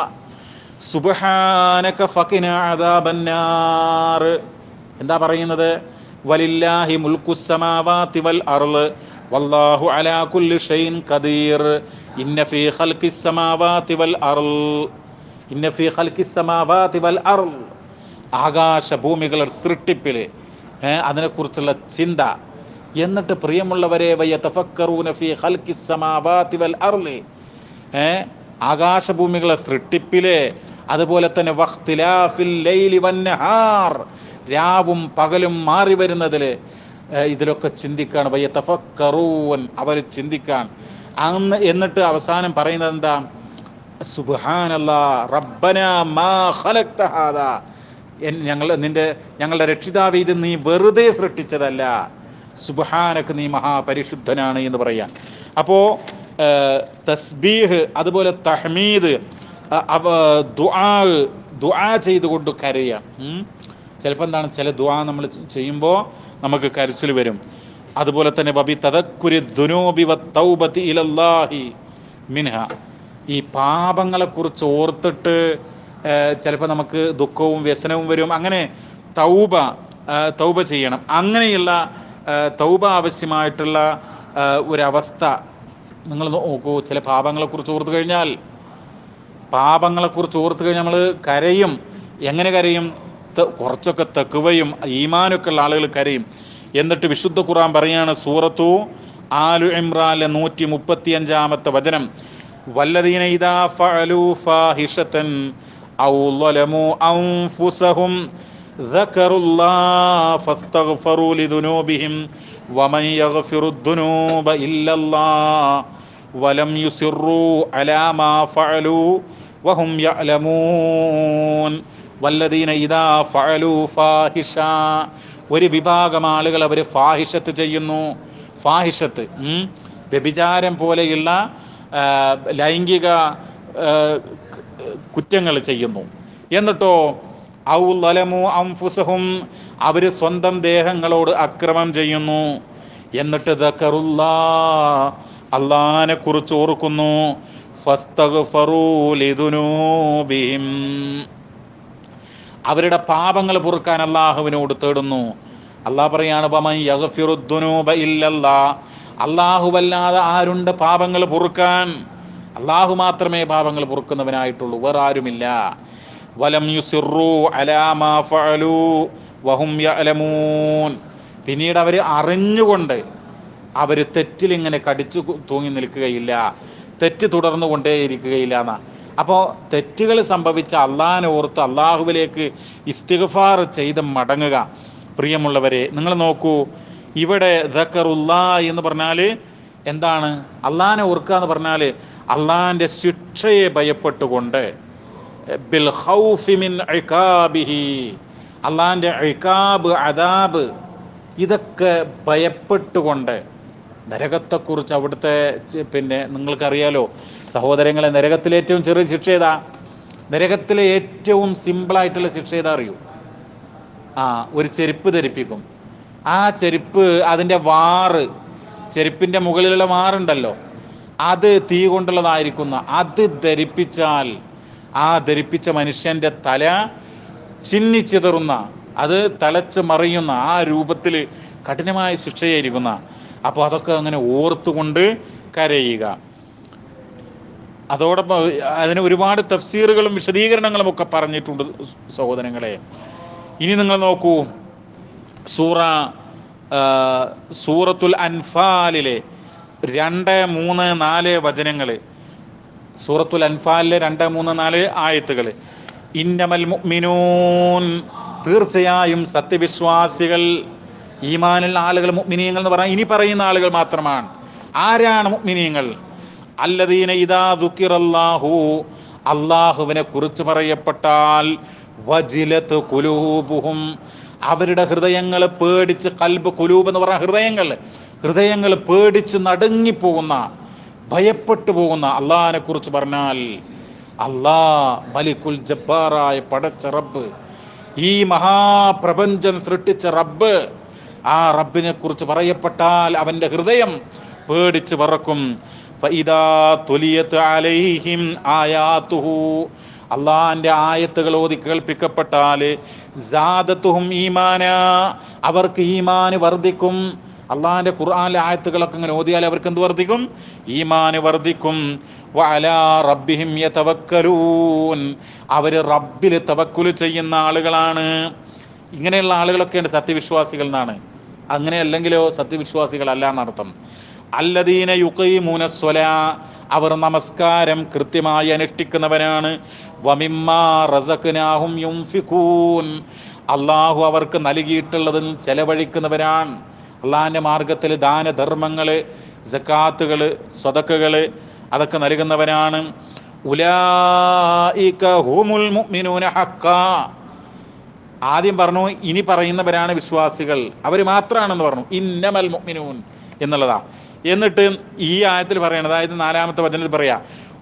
[SPEAKER 1] സുബ്ഹാനക ഫഖിന അദാബന്നാർ എന്താ പറയുന്നത് വലില്ലാഹി മുൽക്കു സമാവാതി വൽ അർള് വല്ലാഹു അലാ കുല്ലി ഷൈൻ ഖദീർ ഇന്ന ഫീ ഖൽഖി സമാവാതി വൽ അർൾ ഇന്ന ഫീ ഖൽഖി സമാവാതി വൽ അർൾ ആകാശ ഭൂമികളുടെ സൃഷ്ടിപ്പിൽ അതിനെക്കുറിച്ചുള്ള ചിന്ത എന്നിട്ട് പ്രിയമുള്ളവരെ വയ്യ തഫക്കറൂന ഫീ ഖൽഖി സമാവാതി വൽ അർളി ഏ ആകാശഭൂമികളെ സൃഷ്ടിപ്പിലെ അതുപോലെ തന്നെ വഖ്തിലാഫിൽ ലൈലി വന്നഹാർ രാവും പകലും മാറി വരുന്നതിൽ ഇതിലൊക്കെ ചിന്തിക്കാൻ വയ്യ തഫക്കറൂൻ അവർ ചിന്തിക്കാൻ അന്ന് എന്നിട്ട് അവസാനം പറയുന്നത് എന്താ സുബ്ഹാനല്ലാ റബ്ബന മാ ഖലഖ്ത ഹാദാ എൻ- ഞങ്ങൾ നിന്റെ ഞങ്ങളുടെ രക്ഷിതാവ് ഇത് നീ വെറുതെ സൃഷ്ടിച്ചതല്ല സുബ്ഹാനക്ക് നീ മഹാപരിശുദ്ധനാണ് എന്ന് പറയാൻ അപ്പോൾ തസ്ബീഹ് അതുപോലെ തഹ്മീദ് അ- അവ ദുആ ദുആ ചെയ്തുകൊണ്ട് കരയാം ചിലപ്പോൾ എന്താണ് ചില ദുആ നമ്മൾ ചെയ്യുമ്പോൾ നമുക്ക് കരച്ചിൽ വരും അതുപോലെ തന്നെ വബി തദക്കുരി ദുനൂബി വത്തൗബത്തി ഇലല്ലാഹി മിൻഹ ഈ പാപങ്ങളെക്കുറിച്ച് ഓർത്തിട്ട് ചിലപ്പോൾ നമുക്ക് ദുഃഖവും വ്യസനവും വരും അങ്ങനെ തൗബ ആ, തൗബ ചെയ്യണം അങ്ങനെയുള്ള ആ, തൗബ ആവശ്യമായിട്ടുള്ള ആ, ഒരവസ്ഥ നിങ്ങൾ നോക്കൂ ചില പാപങ്ങളെക്കുറിച്ച് ഓർത്ത് കഴിഞ്ഞാൽ പാപങ്ങളെക്കുറിച്ച് ഓർത്ത് കഴിഞ്ഞാൽ നമ്മൾ കരയും എങ്ങനെ കരയും ത- കുറച്ചൊക്കെ തെക്കുവയും ഈമാനൊക്കെ ഉള്ള ആളുകൾ കരയും എന്നിട്ട് വിശുദ്ധ ഖുർആൻ പറയാണ് സൂറത്തു ആലു ഇമ്രാനിലെ നൂറ്റി മുപ്പത്തി അഞ്ചാമത്തെ വചനം വല്ലദീന ഇദാ ഫഅലു ഫാഹിഷതൻ ഔ ളലമു അൻഫുസഹും ذكروا الله فاستغفروا لذنوبهم ومن يغفر الذنوب إلا الله ولم يصروا على ما فعلوا وهم يعلمون والذين إذا فعلوا فاحشة ഒരു വിഭാഗം ആളുകൾ അവർ ഫാഹിഷത്ത് ചെയ്യുന്നു ഫാഹിഷത്ത് ഉം, വ്യഭിചാരം പോലെയുള്ള ആ, ലൈംഗിക കുറ്റങ്ങൾ ചെയ്യുന്നു എന്നിട്ടോ ഔ ലലമു അംഫുസഹും അവർ സ്വന്തം ദേഹങ്ങളോട് അക്രമം ചെയ്യുന്നു എന്നിട്ട് ദക്കറുല്ലാ അള്ളാനെ കുറിച്ച് ഓർക്കുന്നു ഫസ്തഗ്ഫറൂ ലിദുനൂബിഹിം അവരുടെ പാപങ്ങൾ പൊറുക്കാൻ അള്ളാഹുവിനോട് തേടുന്നു അള്ളാഹ് പറയാണ് "വമൻ യഗ്ഫിറുദ്ദുനൂബ ഇല്ലല്ലാ." അള്ളാഹുവല്ലാതെ ആരുണ്ട് പാപങ്ങൾ പൊറുക്കാൻ അള്ളാഹു മാത്രമേ പാപങ്ങൾ പൊറുക്കുന്നവനായിട്ടുള്ളൂ വേറെ ആരുമില്ല വലം യുസിറു അലാമാ ഫഅലു വഹും യഅലമൂൻ പിന്നീട് അവർ അറിഞ്ഞുകൊണ്ട് അവർ തെറ്റിലിങ്ങനെ കടിച്ചു കു- തൂങ്ങി നിൽക്കുകയില്ല തെറ്റ് തുടർന്നു കൊണ്ടേയിരിക്കുകയില്ല എന്നാ അപ്പോൾ തെറ്റുകൾ സംഭവിച്ച അള്ളാഹിനെ ഓർത്ത് അള്ളാഹുവിലേക്ക് ഇസ്തിഗ്ഫാർ ചെയ്ത് മടങ്ങുക പ്രിയമുള്ളവരെ നിങ്ങൾ നോക്കൂ ഇവിടെ ദക്കറുല്ലാ എന്ന് പറഞ്ഞാൽ എന്താണ് അള്ളാഹിനെ ഓർക്കുക എന്ന് പറഞ്ഞാൽ അള്ളാഹിൻ്റെ ശിക്ഷയെ ഭയപ്പെട്ടുകൊണ്ട് ബിൽ ഖൗഫി മിൻ ഇഖാബിഹി അള്ളാഹിൻ്റെ ഇഖാബ് അദാബ് ഇതൊക്കെ ഭയപ്പെട്ടുകൊണ്ട് നരകത്തെക്കുറിച്ച് അവിടുത്തെ ചെ- പിന്നെ നിങ്ങൾക്കറിയാലോ സഹോദരങ്ങളെ നരകത്തിലെ ഏറ്റവും ചെറിയ ശിക്ഷ ഏതാ നരകത്തിലെ ഏറ്റവും സിമ്പിളായിട്ടുള്ള ശിക്ഷ ഏതാ അറിയൂ ആ ഒരു ചെരുപ്പ് ധരിപ്പിക്കും ആ ചെരുപ്പ് അതിൻ്റെ വാറ് ചെരുപ്പിൻ്റെ മുകളിലുള്ള വാറുണ്ടല്ലോ അത് തീ കൊണ്ടുള്ളതായിരിക്കുന്ന അത് ധരിപ്പിച്ചാൽ ആ ധരിപ്പിച്ച മനുഷ്യൻ്റെ തല ചിന്നിച്ചിതറുന്ന അത് തലച്ച് മറിയുന്ന ആ രൂപത്തിൽ കഠിനമായ ശിക്ഷയായിരിക്കുന്ന അപ്പോൾ അതൊക്കെ അങ്ങനെ ഓർത്തുകൊണ്ട് കരയുക അതോടൊപ്പം അതിന് ഒരുപാട് തഫ്സീറുകളും വിശദീകരണങ്ങളും ഒക്കെ പറഞ്ഞിട്ടുണ്ട് സഹോദരങ്ങളെ ഇനി നിങ്ങൾ നോക്കൂ സൂറ ആ, സൂറത്തുൽ അൻഫാലിലെ രണ്ട് മൂന്ന് നാല് വചനങ്ങൾ സൂറത്തുൽ അൻഫാലിലെ രണ്ട് മൂന്ന് നാല് ആയത്തുകൾ ഇന്നമൽ മുഅ്മിനൂൻ തീർച്ചയായും സത്യവിശ്വാസികൾ ഈമാനുള്ള ആളുകൾ മുഅ്മിനീങ്ങൾ എന്ന് പറഞ്ഞാൽ ഇനി പറയുന്ന ആളുകൾ മാത്രമാണ് ആരാണ് മുഅ്മിനീങ്ങൾ അല്ലദീന ഇദാ ദുക്കിറല്ലാഹു അള്ളാഹുവിനെ കുറിച്ച് പറയപ്പെട്ടാൽ വജിലത്ത് കുലൂബുഹും അവരുടെ ഹൃദയങ്ങൾ പേടിച്ച് കൽബ് കുലൂബ് എന്ന് പറഞ്ഞ ഹൃദയങ്ങൾ ഹൃദയങ്ങൾ പേടിച്ച് നടുങ്ങിപ്പോകുന്ന ഭയപ്പെട്ടു പോകുന്ന അള്ളാഹിനെ കുറിച്ച് പറഞ്ഞാൽ അള്ളാ മലിക്കുൽ ജബ്ബാറായ പടച്ച റബ്ബ് ഈ മഹാപ്രപഞ്ചം സൃഷ്ടിച്ച റബ്ബ് ആ റബ്ബിനെ കുറിച്ച് പറയപ്പെട്ടാൽ അവൻ്റെ ഹൃദയം പേടിച്ച് പറക്കും ഫഇദാ തുലിയത്ത് അലൈഹിം ആയാത്തുഹു അള്ളാഹിൻ്റെ ആയത്തുകൾ ഓതി കേൾപ്പിക്കപ്പെട്ടാൽ ജാദത്തുഹും ഈമാന അവർക്ക് ഈമാന് വർദ്ധിക്കും അള്ളാഹിൻ്റെ ഖുർആാനിലെ ആയത്തുകളൊക്കെ ഇങ്ങനെ ഓതിയാൽ അവർക്ക് എന്ത് വർദ്ധിക്കും ഈമാന് വർദ്ധിക്കും വഅലാ റബ്ബിഹിം യതവക്കലൂൻ അവർ റബ്ബിൽ തവക്കുൽ ചെയ്യുന്ന ആളുകളാണ് ഇങ്ങനെയുള്ള ആളുകളൊക്കെയാണ് സത്യവിശ്വാസികൾ എന്നാണ് അങ്ങനെ അല്ലെങ്കിലോ സത്യവിശ്വാസികളല്ല എന്നർത്ഥം അല്ലദീന യുക്കൈമൂന സ്വല അവർ നമസ്കാരം കൃത്യമായി അനുഷ്ഠിക്കുന്നവരാണ് വമിമ്മാ റസഖ്നാഹും യുംഫിഖൂൻ അള്ളാഹു അവർക്ക് നൽകിയിട്ടുള്ളതിൽ ചെലവഴിക്കുന്നവരാണ് അള്ളാഹിൻ്റെ മാർഗത്തിൽ ദാനധർമ്മങ്ങൾ ജക്കാത്തുകൾ സ്വതക്കുകൾ അതൊക്കെ നൽകുന്നവരാണ് ഉലായിക ഹുമുൽ മുഅ്മിനൂന ഹക്കാ ആദ്യം പറഞ്ഞു ഇനി പറയുന്നവരാണ് വിശ്വാസികൾ അവർ മാത്രമാണെന്ന് പറഞ്ഞു ഇന്നമൽ മുഅ്മിനൂൻ എന്നുള്ളതാ എന്നിട്ട് ഈ ആയത്തിൽ പറയണത് അതായത് നാലാമത്തെ വചനത്തിൽ പറയാ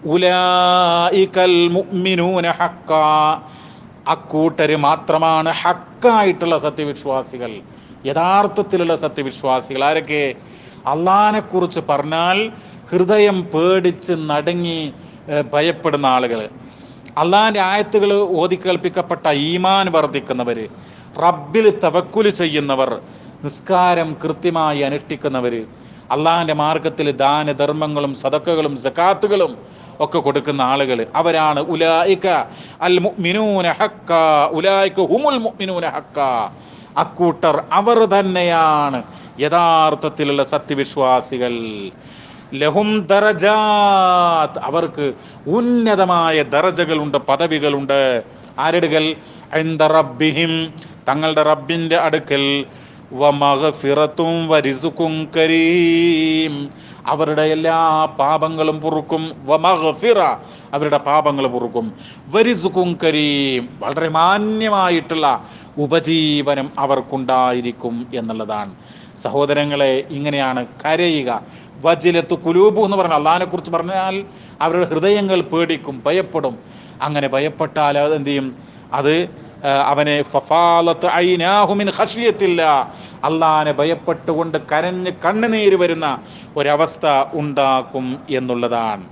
[SPEAKER 1] ഉലായികൽ മുഅ്മിനൂന ഹക്കാ അക്കൂട്ടര് മാത്രമാണ് ഹക്കായിട്ടുള്ള സത്യവിശ്വാസികൾ യഥാർത്ഥത്തിലുള്ള സത്യവിശ്വാസികൾ ആരൊക്കെ അള്ളാഹിനെ കുറിച്ച് പറഞ്ഞാൽ ഹൃദയം പേടിച്ച് നടുങ്ങി ഏഹ്, ഭയപ്പെടുന്ന ആളുകൾ അള്ളാഹിൻ്റെ ആയത്തുകൾ ഓതി കേൾപ്പിക്കപ്പെട്ട ഈമാൻ വർദ്ധിക്കുന്നവർ റബ്ബിൽ തവക്കുല് ചെയ്യുന്നവർ നിസ്കാരം കൃത്യമായി അനുഷ്ഠിക്കുന്നവർ അള്ളാഹിൻ്റെ മാർഗത്തിൽ ദാനധർമ്മങ്ങളും സദക്കകളും സക്കാത്തുകളും ഒക്കെ കൊടുക്കുന്ന ആളുകൾ അവരാണ് ഉലായിക അൽ മുഅ്മിനൂന ഹക്ക ഉലായിക ഹുമുൽ മുഅ്മിനൂന ഹക്ക അക്കൂട്ടർ അവർ തന്നെയാണ് യഥാർത്ഥത്തിലുള്ള സത്യവിശ്വാസികൾ ലഹും ദറജാത്ത് അവർക്ക് ഉന്നതമായ ദറജകളുണ്ട് പദവികളുണ്ട് ആരടുകൽ എന്ത റബ്ബിഹിം തങ്ങളുടെ റബ്ബിൻ്റെ അടുക്കൽ വമഗ്ഫിറത്തും വരിസുക്കും കരീം അവരുടെ എല്ലാ പാപങ്ങളും പൊറുക്കും വമഗ്ഫിറ അവരുടെ പാപങ്ങൾ പൊറുക്കും വരിസുക്കും കരീം വളരെ മാന്യമായിട്ടുള്ള ഉപജീവനം അവർക്കുണ്ടായിരിക്കും എന്നുള്ളതാണ് സഹോദരങ്ങളെ ഇങ്ങനെയാണ് കരയുക വജിലത്ത് കുലൂബു എന്ന് പറഞ്ഞാൽ അള്ളഹാനെ കുറിച്ച് പറഞ്ഞാൽ അവരുടെ ഹൃദയങ്ങൾ പേടിക്കും ഭയപ്പെടും അങ്ങനെ ഭയപ്പെട്ടാൽ അത് എന്ത് ചെയ്യും അത് ആ, അവനെ ഫഫാലത്ത് ഐനാഹുമിൻ ഖഷിയത്തില്ല അള്ളാനെ ഭയപ്പെട്ടുകൊണ്ട് കരഞ്ഞ് കണ്ണുനീര് വരുന്ന ഒരവസ്ഥ ഉണ്ടാക്കും എന്നുള്ളതാണ്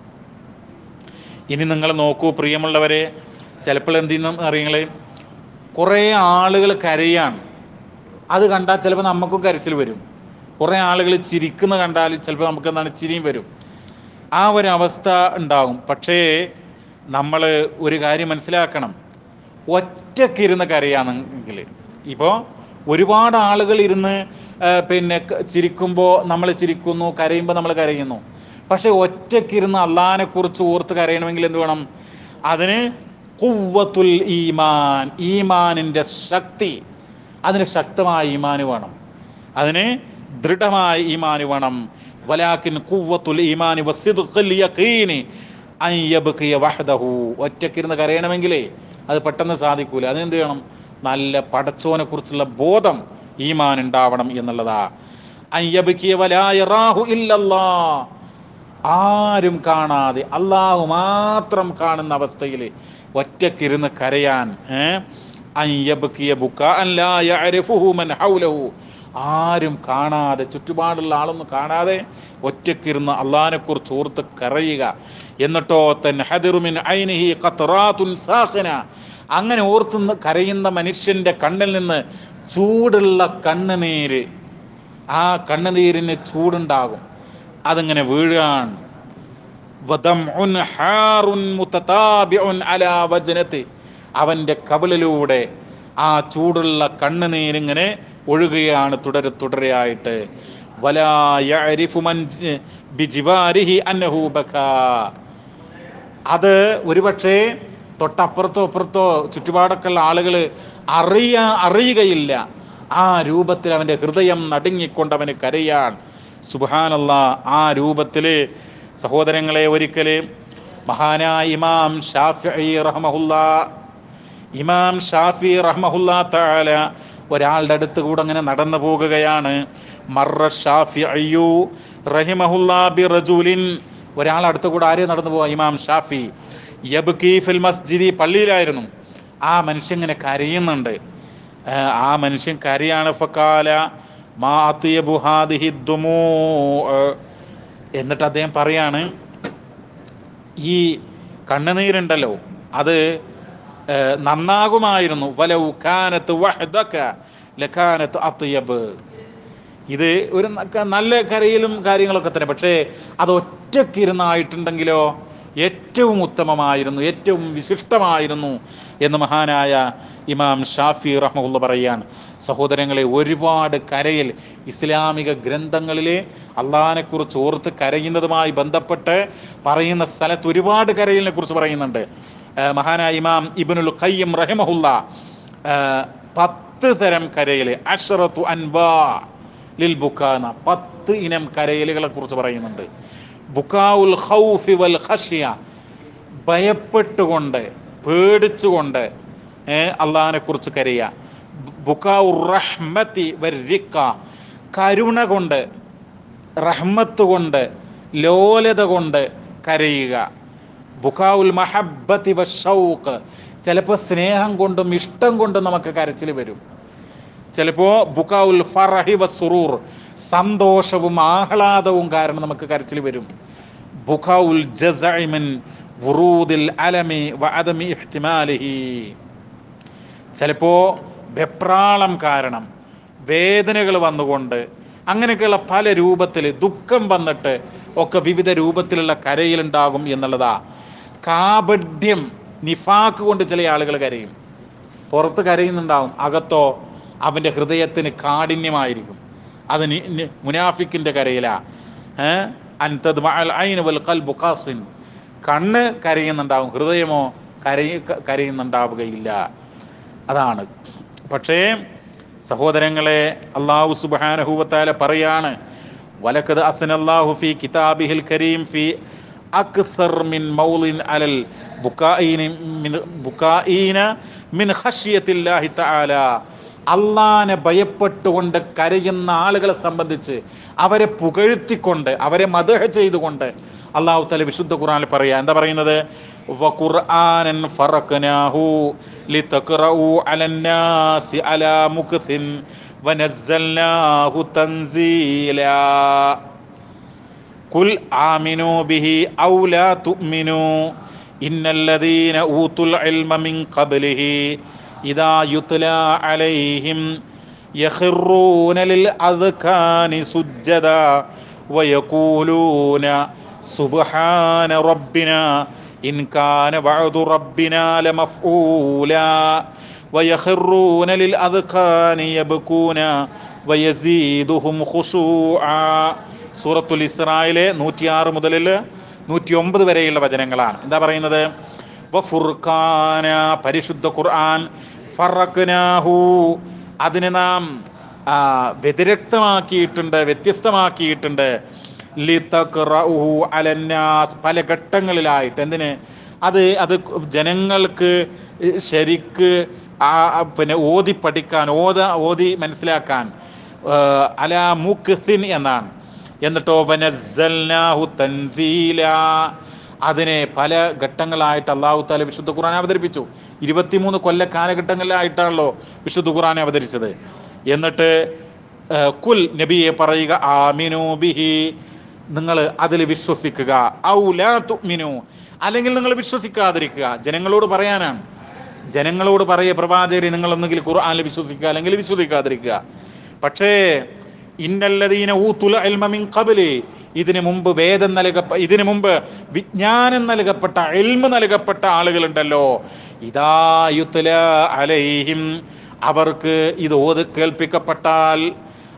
[SPEAKER 1] ഇനി നിങ്ങൾ നോക്കൂ പ്രിയമുള്ളവരെ ചിലപ്പോൾ എന്ത് ചെയ്യുന്ന അറിയങ്ങളെ കുറേ ആളുകൾ കരയാണ് അത് കണ്ടാൽ ചിലപ്പോൾ നമുക്കും കരച്ചിൽ വരും കുറേ ആളുകൾ ചിരിക്കുന്ന കണ്ടാൽ ചിലപ്പോൾ നമുക്ക് എന്താണ് ചിരിയും വരും ആ ഒരു അവസ്ഥ ഉണ്ടാകും പക്ഷേ നമ്മൾ ഒരു കാര്യം മനസ്സിലാക്കണം ഒറ്റക്കിരുന്ന് കരയാണെങ്കിൽ ഇപ്പോൾ ഒരുപാട് ആളുകൾ ഇരുന്ന് ആ, പിന്നെ ക- ചിരിക്കുമ്പോൾ നമ്മൾ ചിരിക്കുന്നു കരയുമ്പോൾ നമ്മൾ കരയുന്നു പക്ഷേ ഒറ്റക്കിരുന്ന് അള്ളാഹിനെ കുറിച്ച് ഓർത്ത് കരയണമെങ്കിൽ എന്ത് വേണം അതിന് കുവ്വത്തുൽ ഈമാൻ ഈമാനിൻ്റെ ശക്തി അതിന് ശക്തമായ ഈമാന് വേണം അതിന് ദൃഢമായ ഈമാന് വേണം വലാക്കിൻ കുവ്വത്തുൽ ഈമാനി വസിദ്ഖിൽ യഖീനി അൻ യബ്കിയ വഹദഹു ഒറ്റക്കിരുന്ന് കരയണമെങ്കിലേ അത് പെട്ടെന്ന് സാധിക്കൂല അതെന്ത് ചെയ്യണം നല്ല പടച്ചോനെ കുറിച്ചുള്ള ബോധം ഈമാൻ ഉണ്ടാവണം എന്നുള്ളതാ അൻ യബ്കിയ വലാ യറാഹു ഇല്ലല്ലാ ആരും കാണാതെ അള്ളാഹു മാത്രം കാണുന്ന അവസ്ഥയിൽ ഒറ്റക്കിരുന്ന് കരയാൻ ഏ? അൻ യബ്കിയ ബുക്കാഅൻ ലാ യഅരിഫുഹു മൻ ഹൗലഹു ആരും കാണാതെ ചുറ്റുപാടുള്ള ആളൊന്നും കാണാതെ ഒറ്റക്കിരുന്ന് അള്ളാഹിനെ കുറിച്ച് ഓർത്ത് കരയുക എന്നിട്ടോ തന്നെ ഹദിറുമിൻ ഐനിഹി ഖത്റാത്തുൻ സാഖിന അങ്ങനെ ഓർത്ത് ന- കരയുന്ന മനുഷ്യന്റെ കണ്ണിൽ നിന്ന് ചൂടുള്ള കണ്ണുനീര് ആ കണ്ണുനീരിന് ചൂടുണ്ടാകും അതിങ്ങനെ വീഴാൻ വദംഉൻ ഹാറുൻ മുതതാബിഉൻ അലാ വജ്നതി അവൻ്റെ കവിളിലൂടെ ആ ചൂടുള്ള കണ്ണുനീരിങ്ങനെ ഒഴുകുകയാണ് തുടരെ തുടരെയായിട്ട് വലാ യഅരിഫു മൻ ജ- ബിജിവാരിഹി അന്നഹു ബകാ അത് ഒരുപക്ഷേ തൊട്ടപ്പുറത്തോ അപ്പുറത്തോ ചുറ്റുപാടൊക്കെ ഉള്ള ആളുകൾ അറിയ അറിയുകയില്ല ആ രൂപത്തിൽ അവൻ്റെ ഹൃദയം നടുങ്ങിക്കൊണ്ട് അവന് കരയാൻ സുബാനല്ല ആ രൂപത്തിൽ സഹോദരങ്ങളെ ഒരിക്കൽ മഹാനായ ഇമാം ഷാഫി റഹ്മഹുല്ല ഇമാം ഷാഫി റഹ്മഹുല്ല താല ഒരാളുടെ അടുത്ത് കൂടെ അങ്ങനെ നടന്നു പോകുകയാണ് മറ ഷാഫി അയ്യു റഹിമഹുല്ലാ ബി റജൂലിൻ ഒരാൾ അടുത്ത് കൂടെ ആരെയും നടന്നു പോവാ ഇമാം ഷാഫി യബ്കി ഫിൽ മസ്ജിദി പള്ളിയിലായിരുന്നു ആ മനുഷ്യൻ ഇങ്ങനെ കരയുന്നുണ്ട് ആ, ആ മനുഷ്യൻ കരയാണ് ഫക്കാല മാ അത്യബു ഹാദിഹി ദുമൂ എന്നിട്ട് അദ്ദേഹം പറയാണ് ഈ കണ്ണുനീരുണ്ടല്ലോ അത് ഏഹ്, നന്നാകുമായിരുന്നു വലൗ കാനത്ത് വഹ്ദക ലകാനത്ത് അത്യബ് ഇത് ഒരു ന- നല്ല കരയിലും കാര്യങ്ങളൊക്കെ തന്നെ പക്ഷേ അത് ഒറ്റക്കിരുന്നായിട്ടുണ്ടെങ്കിലോ ഏറ്റവും ഉത്തമമായിരുന്നു ഏറ്റവും വിശിഷ്ടമായിരുന്നു എന്ന് മഹാനായ ഇമാം ഷാഫി റഹ്മുള്ള പറയുകയാണ് സഹോദരങ്ങളെ ഒരുപാട് കരയിൽ ഇസ്ലാമിക ഗ്രന്ഥങ്ങളിലെ അള്ളാഹിനെക്കുറിച്ച് ഓർത്ത് കരയുന്നതുമായി ബന്ധപ്പെട്ട് പറയുന്ന സ്ഥലത്ത് ഒരുപാട് കരയിലിനെ കുറിച്ച് പറയുന്നുണ്ട് ഏഹ് മഹാനായ ഇമാം ഇബിനുൽ ഖയ്യം റഹിമഹുല്ല ഏഹ് പത്ത് തരം കരയിൽ അഷറത്തു അൻവാ ലിൽ ബുക്കാന പത്ത് ഇനം കരയലുകളെ കുറിച്ച് പറയുന്നുണ്ട് ബുക്കാവുൽ ഖൗഫി വൽ ഖഷ്യ ഭയപ്പെട്ടുകൊണ്ട് പേടിച്ചുകൊണ്ട് അള്ളാഹിനെ കുറിച്ച് കരയുക ബുക്കാവുർ റഹ്മത്തി വരിക്ക കരുണ കൊണ്ട് റഹ്മത്ത് കൊണ്ട് ലോലത കൊണ്ട് കരയുക ബുക്കാവുൽ മഹബത്തി വഷൗക്ക് ചിലപ്പോൾ സ്നേഹം കൊണ്ടും ഇഷ്ടം കൊണ്ടും നമുക്ക് കരച്ചിൽ വരും ചിലപ്പോൾ ബുക്കാവുൽ ഫറഹി വസുറൂർ സന്തോഷവും ആഹ്ലാദവും കാരണം നമുക്ക് കരച്ചിൽ വരും ബുക്കാവുൽ ജസൈമിൻ വുറൂദിൽ അലമി വഅദമി ഇഹ്തിമാലിഹി ചിലപ്പോൾ വെപ്രാളം കാരണം വേദനകൾ വന്നുകൊണ്ട് അങ്ങനെയൊക്കെയുള്ള പല രൂപത്തിൽ ദുഃഖം വന്നിട്ട് ഒക്കെ വിവിധ രൂപത്തിലുള്ള കരയിലുണ്ടാകും എന്നുള്ളതാ കാപഡ്യം നിഫാക്ക് കൊണ്ട് ചില ആളുകൾ കരയും പുറത്ത് കരയുന്നുണ്ടാവും അകത്തോ അവൻ്റെ ഹൃദയത്തിന് കാഠിന്യമായിരിക്കും അത് നി- നി- മുനാഫിക്കിൻ്റെ കരയിലാ ഏഹ് അൻതദ് മഅൽ ഐൻ വൽ ഖൽബു ഖാസിൻ കണ്ണ് കരയുന്നുണ്ടാവും ഹൃദയമോ കരയ കരയുന്നുണ്ടാവുകയില്ല അതാണ് പക്ഷേ സഹോദരങ്ങളെ അള്ളാഹു സുബാനഹുവത്താല പറയാണ് വലക്കത് അസനല്ലാഹു ഫി കിതാബിഹിൽ കരീം ഫി അക്സർ മിൻ മൗലിൻ അലൽ ബുക്കായിന മിൻ ബുക്കായിന മിൻ ഖശ്യത്തില്ലാഹി തആല അള്ളാനെ ഭയപ്പെട്ടുകൊണ്ട് കരയുന്ന ആളുകളെ സംബന്ധിച്ച് അവരെ പുകഴ്ത്തിക്കൊണ്ട് അവരെ മദഹ ചെയ്തുകൊണ്ട് അള്ളാഹു തല വിശുദ്ധ ഖുർആനിൽ പറയാ എന്താ പറയുന്നത് വഖുർആനൻ ഫറഖനാഹു ലിതഖറഉ അലന്നാസി അലാ മുക്തിൻ വനസ്സൽനാഹു തൻസീലാ قل آمنوا به أو لا تؤمنوا إن الذين أوتوا العلم من قبله إذا يتلى عليهم يخرون للأذكان سجدا ويقولون سبحان ربنا إن كان وعد ربنا لمفعولا ويخرون للأذكان يبكون ويزيدهم خشوعا സൂറത്തുൽ ഇസ്രായിലെ നൂറ്റിയാറ് മുതൽ നൂറ്റി ഒമ്പത് വരെയുള്ള വചനങ്ങളാണ് എന്താ പറയുന്നത് വഫുർഖാന പരിശുദ്ധ ഖുർആൻ ഫറഖ്നാഹു അതിനെ നാം ആ, വ്യതിരക്തമാക്കിയിട്ടുണ്ട് വ്യത്യസ്തമാക്കിയിട്ടുണ്ട് ലിതഖ്റഉഹു അലന്നാസ് പല ഘട്ടങ്ങളിലായിട്ട് എന്തിന് അത് അത് ജനങ്ങൾക്ക് ശരിക്ക് ആ ആ, പിന്നെ ഓതി പഠിക്കാൻ ഓത ഓതി മനസ്സിലാക്കാൻ ആ, അല മുഖ്സിൻ എന്നാണ് എന്നിട്ടോ വനസ്സൽനാഹു തൻസീല അതിനെ പല ഘട്ടങ്ങളായിട്ട് അള്ളാഹു താല വിശുദ്ധ ഖുർആൻ അവതരിപ്പിച്ചു ഇരുപത്തിമൂന്ന് കൊല്ല കാലഘട്ടങ്ങളിലായിട്ടാണല്ലോ വിശുദ്ധ ഖുർആൻ അവതരിച്ചത് എന്നിട്ട് ആ, കുൽ നബിയെ പറയുക ആമിനു ബിഹി നിങ്ങൾ അതിൽ വിശ്വസിക്കുക ഔ ലാ തുഅ്മിനു അല്ലെങ്കിൽ നിങ്ങൾ വിശ്വസിക്കാതിരിക്കുക ജനങ്ങളോട് പറയാനാണ് ജനങ്ങളോട് പറയ പ്രവാചകരെ നിങ്ങൾ ഒന്നുകിൽ ഖുർആനിൽ വിശ്വസിക്കുക അല്ലെങ്കിൽ വിശ്വസിക്കാതിരിക്കുക പക്ഷേ ഇന്നല്ലദീന ഊത്തുല ഇൽമ മിൻ ഖബ്ലി ഇതിനു മുമ്പ് വേദം നൽകപ്പ ഇതിനു മുമ്പ് വിജ്ഞാനം നൽകപ്പെട്ട എൽമ നൽകപ്പെട്ട ആളുകളുണ്ടല്ലോ ഇതാ യുത്ല അലൈഹിം അവർക്ക് ഇത് ഓത് കേൾപ്പിക്കപ്പെട്ടാൽ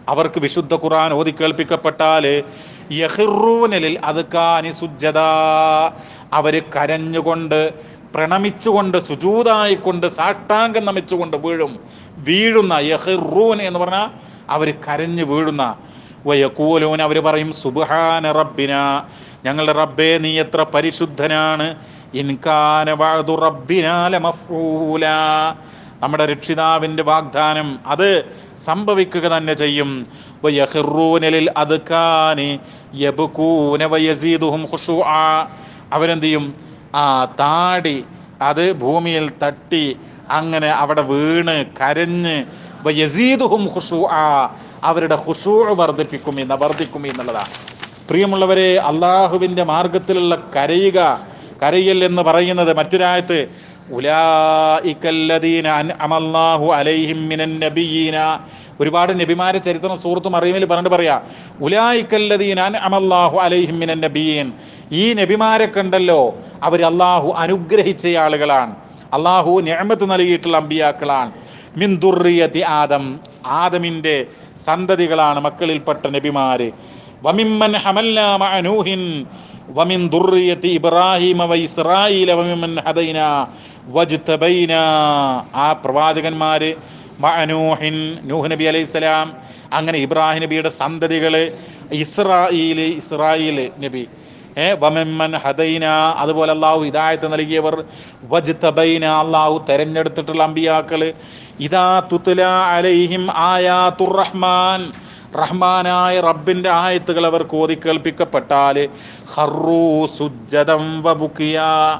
[SPEAKER 1] അവർക്ക് വിശുദ്ധ ഖുർആൻ ഓതി കേൾപ്പിക്കപ്പെട്ടാൽ യഹിറൂനലിൽ അത് കാനി സുജ്ജത അവർ കരഞ്ഞുകൊണ്ട് പ്രണമിച്ചുകൊണ്ട് സുജൂതായിക്കൊണ്ട് സാഷ്ടാംഗം നമിച്ചുകൊണ്ട് വീഴും വീഴുന്ന യഹിറൂൻ എന്ന് പറഞ്ഞാൽ അവർ കരഞ്ഞു വീഴുന്ന വയക്കൂലൂൻ അവർ പറയും സുബ്ഹാന റബ്ബിന ഞങ്ങളുടെ റബ്ബേ നീ എത്ര പരിശുദ്ധനാണ് ഇൻകാന വഅദു റബ്ബിനാ ലമഫ്ഊല നമ്മുടെ രക്ഷിതാവിൻ്റെ വാഗ്ദാനം അത് സംഭവിക്കുക തന്നെ ചെയ്യും വയഖിറൂനലിൽ അദ്കാനി യബ്കൂന വയസീദുഹും ഖുശൂആ അവരെന്ത് ചെയ്യും ആ താടി അത് ഭൂമിയിൽ തട്ടി അങ്ങനെ അവിടെ വീണ് കരഞ്ഞ് വയസീദുഹും ഖുശൂആ അവരുടെ ഖുശൂ വർദ്ധിപ്പിക്കും എന്ന വർദ്ധിക്കും എന്നുള്ളതാണ് പ്രിയമുള്ളവരെ അള്ളാഹുവിൻ്റെ മാർഗത്തിലുള്ള കരയുക കരയൽ എന്ന് പറയുന്നത് മറ്റൊരായത്ത് ഉലായിക്കല്ലദീന അൻഅമല്ലാഹു അലൈഹിം മിനൻ നബിയീന ഒരുപാട് നബിമാരെ ചരിത്രം സൂറത്തും അറിവിൽ പറഞ്ഞിട്ട് പറയാ ഉലായിക്കല്ലദീന അൻഅമല്ലാഹു അലൈഹിം മിനൻ നബിയീൻ ഈ നബിമാരെ കണ്ടല്ലോ അവർ അള്ളാഹു അനുഗ്രഹിച്ച ആളുകളാണ് അള്ളാഹു നിഅമത്ത് നൽകിയിട്ടുള്ള അമ്പിയാക്കളാണ് മിൻ ദുർറിയത്തി ആദം ആദമിൻ്റെ സന്തതികളാണ് മക്കളിൽപ്പെട്ട നബിമാര് വമിമ്മൻ ഹമല്ല മഅ നൂഹിൻ വമിൻ ദുർറിയത്തി ഇബ്രാഹിമ വ ഇസ്രായീല വമിമ്മൻ ഹദൈന വജ്തബൈന ആ പ്രവാചകന്മാര് മഅനൂഹിൻ നൂഹ് നബി അലൈഹി സ്വലാം അങ്ങനെ ഇബ്രാഹിം നബിയുടെ സന്തതികള് ഇസ്രായേൽ ഇസ്രായേൽ നബി ഏ വമിമ്മൻ ഹദൈന അതുപോലെ അള്ളാഹു ഹിദായത്ത് നൽകിയവർ വജ്തബൈന അള്ളാഹു തെരഞ്ഞെടുത്തിട്ടുള്ള അമ്പിയാക്കള് ഇതാ തുത്ല അലൈഹിം ആയാത്തുർ റഹ്മാൻ റഹ്മാനായ റബ്ബിന്റെ ആയത്തുകൾ അവർക്ക് ഓതി കേൾപ്പിക്കപ്പെട്ടാൽ ഹറൂ സുജ്ജദം വബുക്കിയ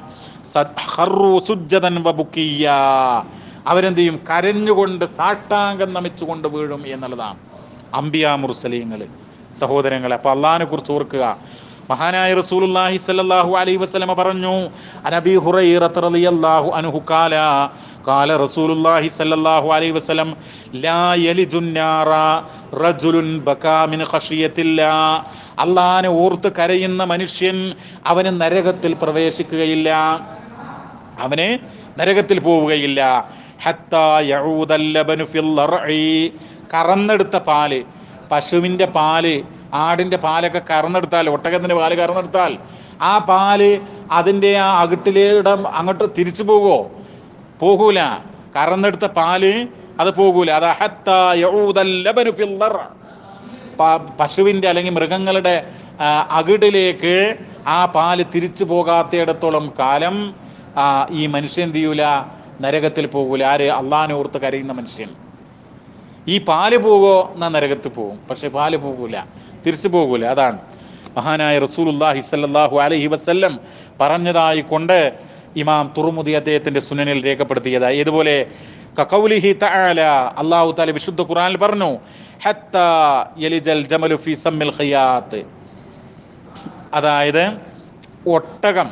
[SPEAKER 1] ഹറൂ സുജ്ജദൻ വബുക്കിയ അവരെന്ത് ചെയ്യും കരഞ്ഞുകൊണ്ട് സാഷ്ടാംഗം നമിച്ചുകൊണ്ട് വീഴും എന്നുള്ളതാണ് അംബിയ മുർസലീങ്ങൾ സഹോദരങ്ങളെ അപ്പോൾ അള്ളഹാനെ കുറിച്ച് ഓർക്കുക മഹാനായ റസൂലുള്ളാഹി സ്വല്ലല്ലാഹു അലൈഹി വസല്ലമ പറഞ്ഞു അനബി ഹുറൈറത റളിയല്ലാഹു അൻഹു ഖാല ഖാല റസൂലുള്ളാഹി സ്വല്ലല്ലാഹു അലൈഹി വസല്ലം ലാ യലിജുന്നാറ റജുലുൻ ബകാ മിൻ ഖശിയത്തില്ലാ അള്ളാഹനെ ഓർത്ത് കരയുന്ന മനുഷ്യൻ അവന് നരകത്തിൽ പ്രവേശിക്കുകയില്ല അവന് നരകത്തിൽ പോവുകയില്ല ഹത്താ യഊദൽ ലബനു ഫിൽ ലർഇ കറന്നെടുത്ത പാല് പശുവിൻ്റെ പാല് ആടിൻ്റെ പാലൊക്കെ കറന്നെടുത്താൽ ഒട്ടകത്തിൻ്റെ പാല് കറന്നെടുത്താൽ ആ പാല് അതിൻ്റെ ആ അകിട്ടിലൂടെ അങ്ങോട്ട് തിരിച്ചു പോകുമോ പോകൂല കറന്നെടുത്ത പാല് അത് പോകൂല അത് ഹത്താ യഊദൽ ലബനു ഫിൽ ലർഇ പ- പശുവിൻ്റെ അല്ലെങ്കിൽ മൃഗങ്ങളുടെ ആ, അകിടിലേക്ക് ആ പാല് തിരിച്ചു പോകാത്തിടത്തോളം കാലം ആ, ഈ മനുഷ്യൻ എന്ത് ചെയ്യൂല നരകത്തിൽ പോകൂല ആര് അള്ളാഹിനെ ഓർത്ത് കരയുന്ന മനുഷ്യൻ ഈ പാല് പോകോ എന്നാ നരകത്തിൽ പോകും പക്ഷെ പാല് പോകൂല തിരിച്ചു പോകൂല അതാണ് മഹാനായ റസൂലുല്ലാഹി സല്ലല്ലാഹു അലൈഹി വസല്ലം പറഞ്ഞതായി കൊണ്ട് ഇമാം തുറമുദി അദ്ദേഹത്തിന്റെ സുനനിൽ രേഖപ്പെടുത്തിയതായി ഇതുപോലെ കഖൗലിഹി തആല അല്ലാഹു തആല വിശുദ്ധ ഖുർആനിൽ പറഞ്ഞു ഹത്താ യലിജൽ ജമലു ഫി സമ്മിൽ ഖിയാത്ത് അതായത് ഒട്ടകം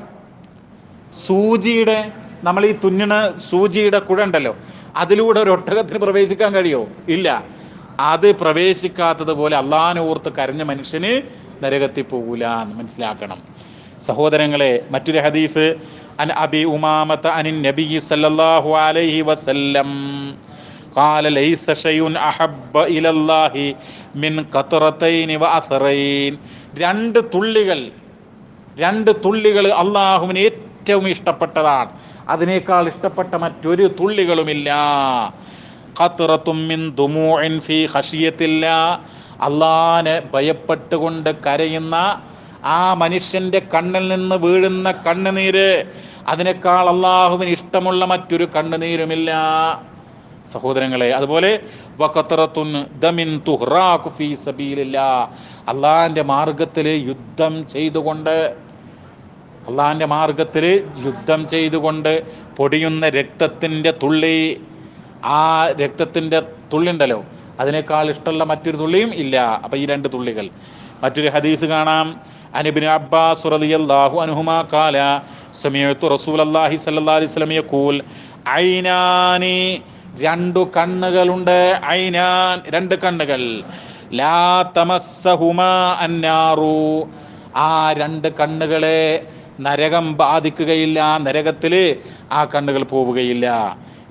[SPEAKER 1] സൂചിയുടെ നമ്മൾ ഈ തുന്നണ സൂചിയുടെ കുഴ ഉണ്ടല്ലോ അതിലൂടെ ഒരു ഒട്ടകത്തിന് പ്രവേശിക്കാൻ കഴിയോ ഇല്ല അത് പ്രവേശിക്കാത്തത് പോലെ അള്ളാഹാനെ ഓർത്ത് കരഞ്ഞ മനുഷ്യന് നരകത്തിൽ പോകൂല എന്ന് മനസ്സിലാക്കണം സഹോദരങ്ങളെ മറ്റൊരു ഹദീസ് അൻ അബി ഉമാമത്ത അനിൻ നബി സല്ലല്ലാഹു അലൈഹി വസല്ലം قال ليس شيء أحب إلى الله من قطرتين وأثرين രണ്ട് തുള്ളികൾ രണ്ട് തുള്ളികൾ അള്ളാഹുവിന് ഏറ്റവും ഇഷ്ടപ്പെട്ടതാണ് അതിനേക്കാൾ ഇഷ്ടപ്പെട്ട മറ്റൊരു തുള്ളികളുമില്ല ഖത്റത്തും മിൻ ദുമൂഇൻ ഫീ ഖശിയത്തില്ല അള്ളാനെ ഭയപ്പെട്ടുകൊണ്ട് കരയുന്ന ആ മനുഷ്യന്റെ കണ്ണിൽ നിന്ന് വീഴുന്ന കണ്ണുനീര് അതിനേക്കാൾ അള്ളാഹുവിന് ഇഷ്ടമുള്ള മറ്റൊരു കണ്ണുനീരുമില്ല സഹോദരങ്ങളെ അതുപോലെ വഖത്തറത്തുൻ ദമിൻ തുഹ്റാഖു ഫീ സബീലില്ലാ അള്ളാഹിൻ്റെ മാർഗത്തിൽ യുദ്ധം ചെയ്തുകൊണ്ട് അള്ളാഹിൻ്റെ മാർഗത്തിൽ യുദ്ധം ചെയ്തുകൊണ്ട് പൊടിയുന്ന രക്തത്തിൻ്റെ തുള്ളി ആ രക്തത്തിൻ്റെ തുള്ളി ഉണ്ടല്ലോ അതിനേക്കാൾ ഇഷ്ടമുള്ള മറ്റൊരു തുള്ളിയും ഇല്ല അപ്പം ഈ രണ്ട് തുള്ളികൾ മറ്റൊരു ഹദീസ് കാണാം അനിബിൻ അബ്ബാസ് റളിയല്ലാഹു അൻഹുമാ കാല സമയത്തു റസൂലല്ലാഹി സല്ലല്ലാഹു അലൈഹി വസല്ലം യഖൂൽ ഐനാനി രണ്ടു കണ്ണുകളുണ്ട് ഐനാൻ രണ്ട് കണ്ണുകൾ ലാ തമസ്സഹുമാ അന്നാറു ആ രണ്ട് കണ്ണുകളെ നരകം ബാധിക്കുകയില്ല നരകത്തിൽ ആ കണ്ണുകൾ പോവുകയില്ല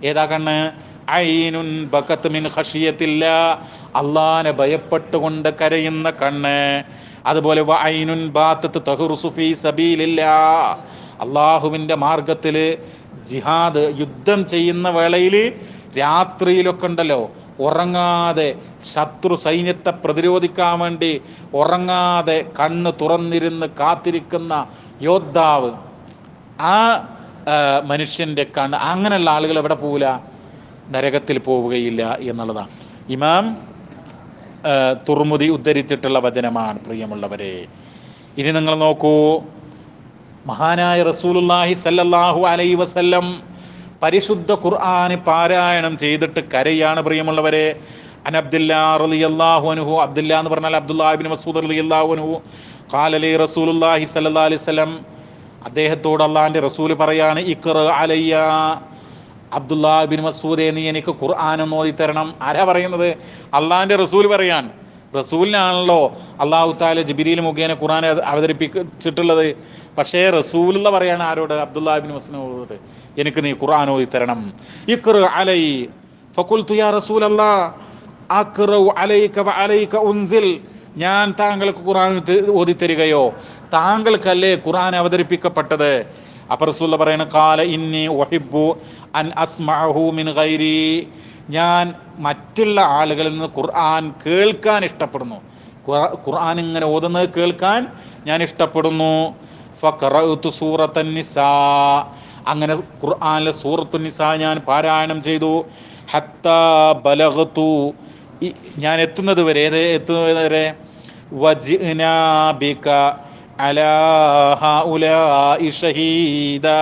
[SPEAKER 1] ഏതാ കണ്ണ് ഐനുൻ ബക്കത്ത് മിൻ ഖഷിയത്തില്ല അള്ളാനെ ഭയപ്പെട്ടുകൊണ്ട് കരയുന്ന കണ്ണ് അതുപോലെ വ ഐനുൻ ബാത്തത്ത് തഹുറുസു ഫീ സബീലില്ല അള്ളാഹുവിൻ്റെ മാർഗത്തിൽ ജിഹാദ് യുദ്ധം ചെയ്യുന്ന വേളയിൽ രാത്രിയിലൊക്കെ ഉണ്ടല്ലോ ഉറങ്ങാതെ ശത്രു സൈന്യത്തെ പ്രതിരോധിക്കാൻ വേണ്ടി ഉറങ്ങാതെ കണ്ണ് തുറന്നിരുന്ന് കാത്തിരിക്കുന്ന യോദ്ധാവ് ആ ആ, മനുഷ്യൻ്റെ കണ്ണ് അങ്ങനെയുള്ള ആളുകൾ എവിടെ പോവില്ല നരകത്തിൽ പോവുകയില്ല എന്നുള്ളതാണ് ഇമാം ആ, തുർമുദി ഉദ്ധരിച്ചിട്ടുള്ള വചനമാണ് പ്രിയമുള്ളവരെ ഇനി നിങ്ങൾ നോക്കൂ മഹാനായ റസൂലുള്ളാഹി സല്ലല്ലാഹു അലൈഹി വസല്ലം പരിശുദ്ധ ഖുർആന് പാരായണം ചെയ്തിട്ട് കരയാണ് പ്രിയമുള്ളവരെ അൻ അബ്ദുല്ലാ റളിയല്ലാഹു അൻഹു അബ്ദുല്ല എന്ന് പറഞ്ഞാൽ അബ്ദുല്ലാഹി ഇബ്നു മസ്ഊദ് റളിയല്ലാഹു അൻഹു ഖാല ലി റസൂലുള്ളാഹി സല്ലല്ലാഹു അലൈഹി വസല്ലം അദ്ദേഹത്തോട് അള്ളാഹിൻ്റെ റസൂൽ പറയാണ് ഇഖ്റ അലയ്യ അബ്ദുല്ലാ ബിൻ മസൂദെ നീ എനിക്ക് ഖുർആൻ ഒന്ന് ഓതി തരണം ആരാ പറയുന്നത് അള്ളാഹിൻ്റെ റസൂൽ പറയാൻ റസൂലിനാണല്ലോ അള്ളാഹു താല ജിബിരിയിൽ മുഖേന ഖുർആൻ അവ- അവതരിപ്പിച്ചിട്ടുള്ളത് പക്ഷേ റസൂലുള്ള പറയാണ് ആരോട് അബ്ദുല്ലാ ബിൻ മസൂദ് എനിക്ക് നീ ഖുർആൻ ഓതി തരണം ഇഖ്റ അലൈ ഫഖുൽതു യാ റസൂൽ അല്ലാ അഖ്റഉ അലൈക വ അലൈക ഉൻസിൽ ഞാൻ താങ്കൾക്ക് ഖുർആൻ ത- ഓതി തരികയോ താങ്കൾക്കല്ലേ ഖുർആൻ അവതരിപ്പിക്കപ്പെട്ടത് അപ്പൊ റസൂൽ പറയണ കാല ഇന്നി ഒഹിബു അൻ അസ്മഅഹു മിൻ ഗൈരി ഞാൻ മറ്റുള്ള ആളുകളിൽ നിന്ന് ഖുർആൻ കേൾക്കാൻ ഇഷ്ടപ്പെടുന്നു ഖുർ- ഖുർആൻ ഇങ്ങനെ ഓതുന്നത് കേൾക്കാൻ ഞാൻ ഇഷ്ടപ്പെടുന്നു ഫഖറഅതു സൂറത്തൻ നിസാ അങ്ങനെ ഖുർആനിലെ സൂറത്തു നിസാ ഞാൻ പാരായണം ചെയ്തു ഹത്താ ബലഗതു ഈ- ഞാൻ എത്തുന്നത് വരെ ഏത് എത്തുന്നത് വരെ വജ്നാ ബിക അലാ ഹഉലാഇ ഷഹീദാ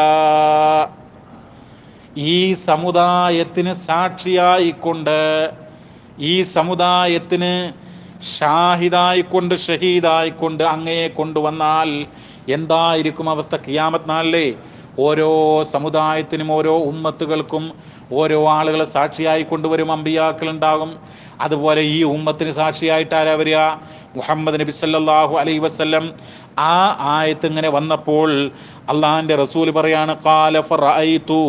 [SPEAKER 1] ഈ സമുദായത്തിന് സാക്ഷിയായിക്കൊണ്ട് ഈ സമുദായത്തിന് ഷാഹിദായിക്കൊണ്ട് ഷഹീദായിക്കൊണ്ട് അങ്ങയെ കൊണ്ടുവന്നാൽ എന്തായിരിക്കും അവസ്ഥ കിയാമത്ത് നാളിലെ ഓരോ സമുദായത്തിനും ഓരോ ഉമ്മത്തുകൾക്കും ഓരോ ആളുകളെ സാക്ഷിയായി കൊണ്ടുവരും അമ്പിയാക്കൾ ഉണ്ടാകും അതുപോലെ ഈ ഉമ്മത്തിന് സാക്ഷിയായിട്ട് ആരാ വരിക മുഹമ്മദ് നബി സല്ലല്ലാഹു അലൈഹി വസല്ലം ആ ആയത്ത് ഇങ്ങനെ വന്നപ്പോൾ അള്ളാഹിൻ്റെ റസൂൽ പറയാണ് കാല ഫറഅയ്തു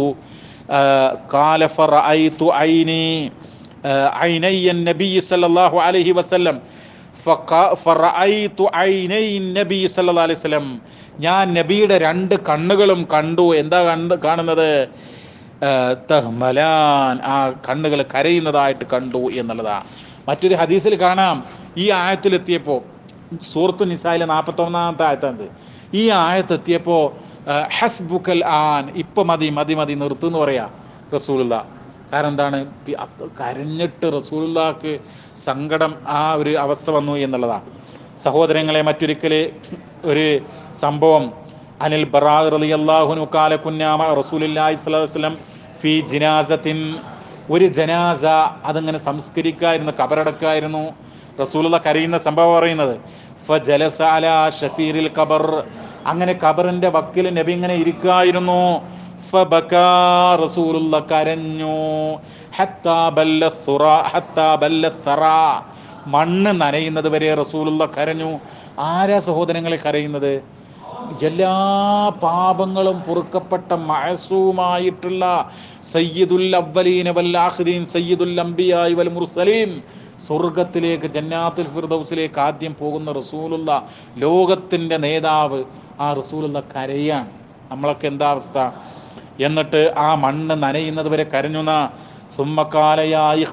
[SPEAKER 1] قال فرأيت عيني عيني النبي صلى الله عليه وسلم فقا- فرأيت عيني النبي صلى الله عليه وسلم ഞാൻ നബിയുടെ രണ്ട് കണ്ണുകളും കണ്ടു എന്താ കണ്ട് കാണുന്നത് ഏഹ് തഹ്മലാൻ ആ കണ്ണുകൾ കരയുന്നതായിട്ട് കണ്ടു എന്നുള്ളതാ മറ്റൊരു ഹദീസിൽ കാണാം ഈ ആയത്തിലെത്തിയപ്പോൾ സൂറത്തു നിസായിലെ നാൽപ്പത്തൊന്നാമത്തെ ആയത്താണത് ഈ ആയത്തെത്തിയപ്പോൾ ഹസ്ബുക്കൽ ആൻ ഇപ്പം മതി മതി മതി നിർത്തുന്ന് പറയാ റസൂലുള്ള കാരണം എന്താണ് പി- അത് കരഞ്ഞിട്ട് റസൂലുള്ളാക്ക് സങ്കടം ആ ഒരു അവസ്ഥ വന്നു എന്നുള്ളതാണ് സഹോദരങ്ങളെ മറ്റൊരിക്കൽ ഒരു സംഭവം അനിൽ ബറാഖ് റളിയല്ലാഹുനു കാല കുന്നാമ റസൂലുള്ളാഹി സ്വല്ലല്ലാഹു അലൈഹി വസല്ലം ഫി ജിനാസത്തിൻ ഒരു ജനാസ അതങ്ങനെ സംസ്കരിക്കായിരുന്നു കബറടക്കായിരുന്നു റസൂലുള്ള കരയുന്ന സംഭവം പറയുന്നത് ഫജലസ അലാ ഷഫീറിൽ ഖബർ അങ്ങനെ ഖബറിന്റെ വക്കിൽ നബി ഇങ്ങനെ ഇരിക്കായിരുന്നു ഫബകാ റസൂലുള്ള കരഞ്ഞു ഹത്താ ബല്ല ഥുറ ഹത്താ ബല്ല ഥറ മണ്ണ് നനയുന്നത് വരെ റസൂലുള്ള കരഞ്ഞു ആരാ സഹോദരങ്ങളെ കരയുന്നത് എല്ലാ പാപങ്ങളും പൊറുക്കപ്പെട്ട മഅസൂമായിട്ടുള്ള സയ്യിദുൽ അവലീന വൽ ആഖിരീൻ സയ്യിദുൽ അംബിയായി വൽ മുർസലീൻ സ്വർഗത്തിലേക്ക് ജന്നാത്തുൽ ഫിർദൗസിലേക്ക് ആദ്യം പോകുന്ന റസൂലുള്ള ലോകത്തിൻ്റെ നേതാവ് ആ റസൂലുള്ള കരയാണ് നമ്മളൊക്കെ എന്താ അവസ്ഥ എന്നിട്ട് ആ മണ്ണ് നനയുന്നത് വരെ കരഞ്ഞുന്ന സുമ്മക്കാലയായി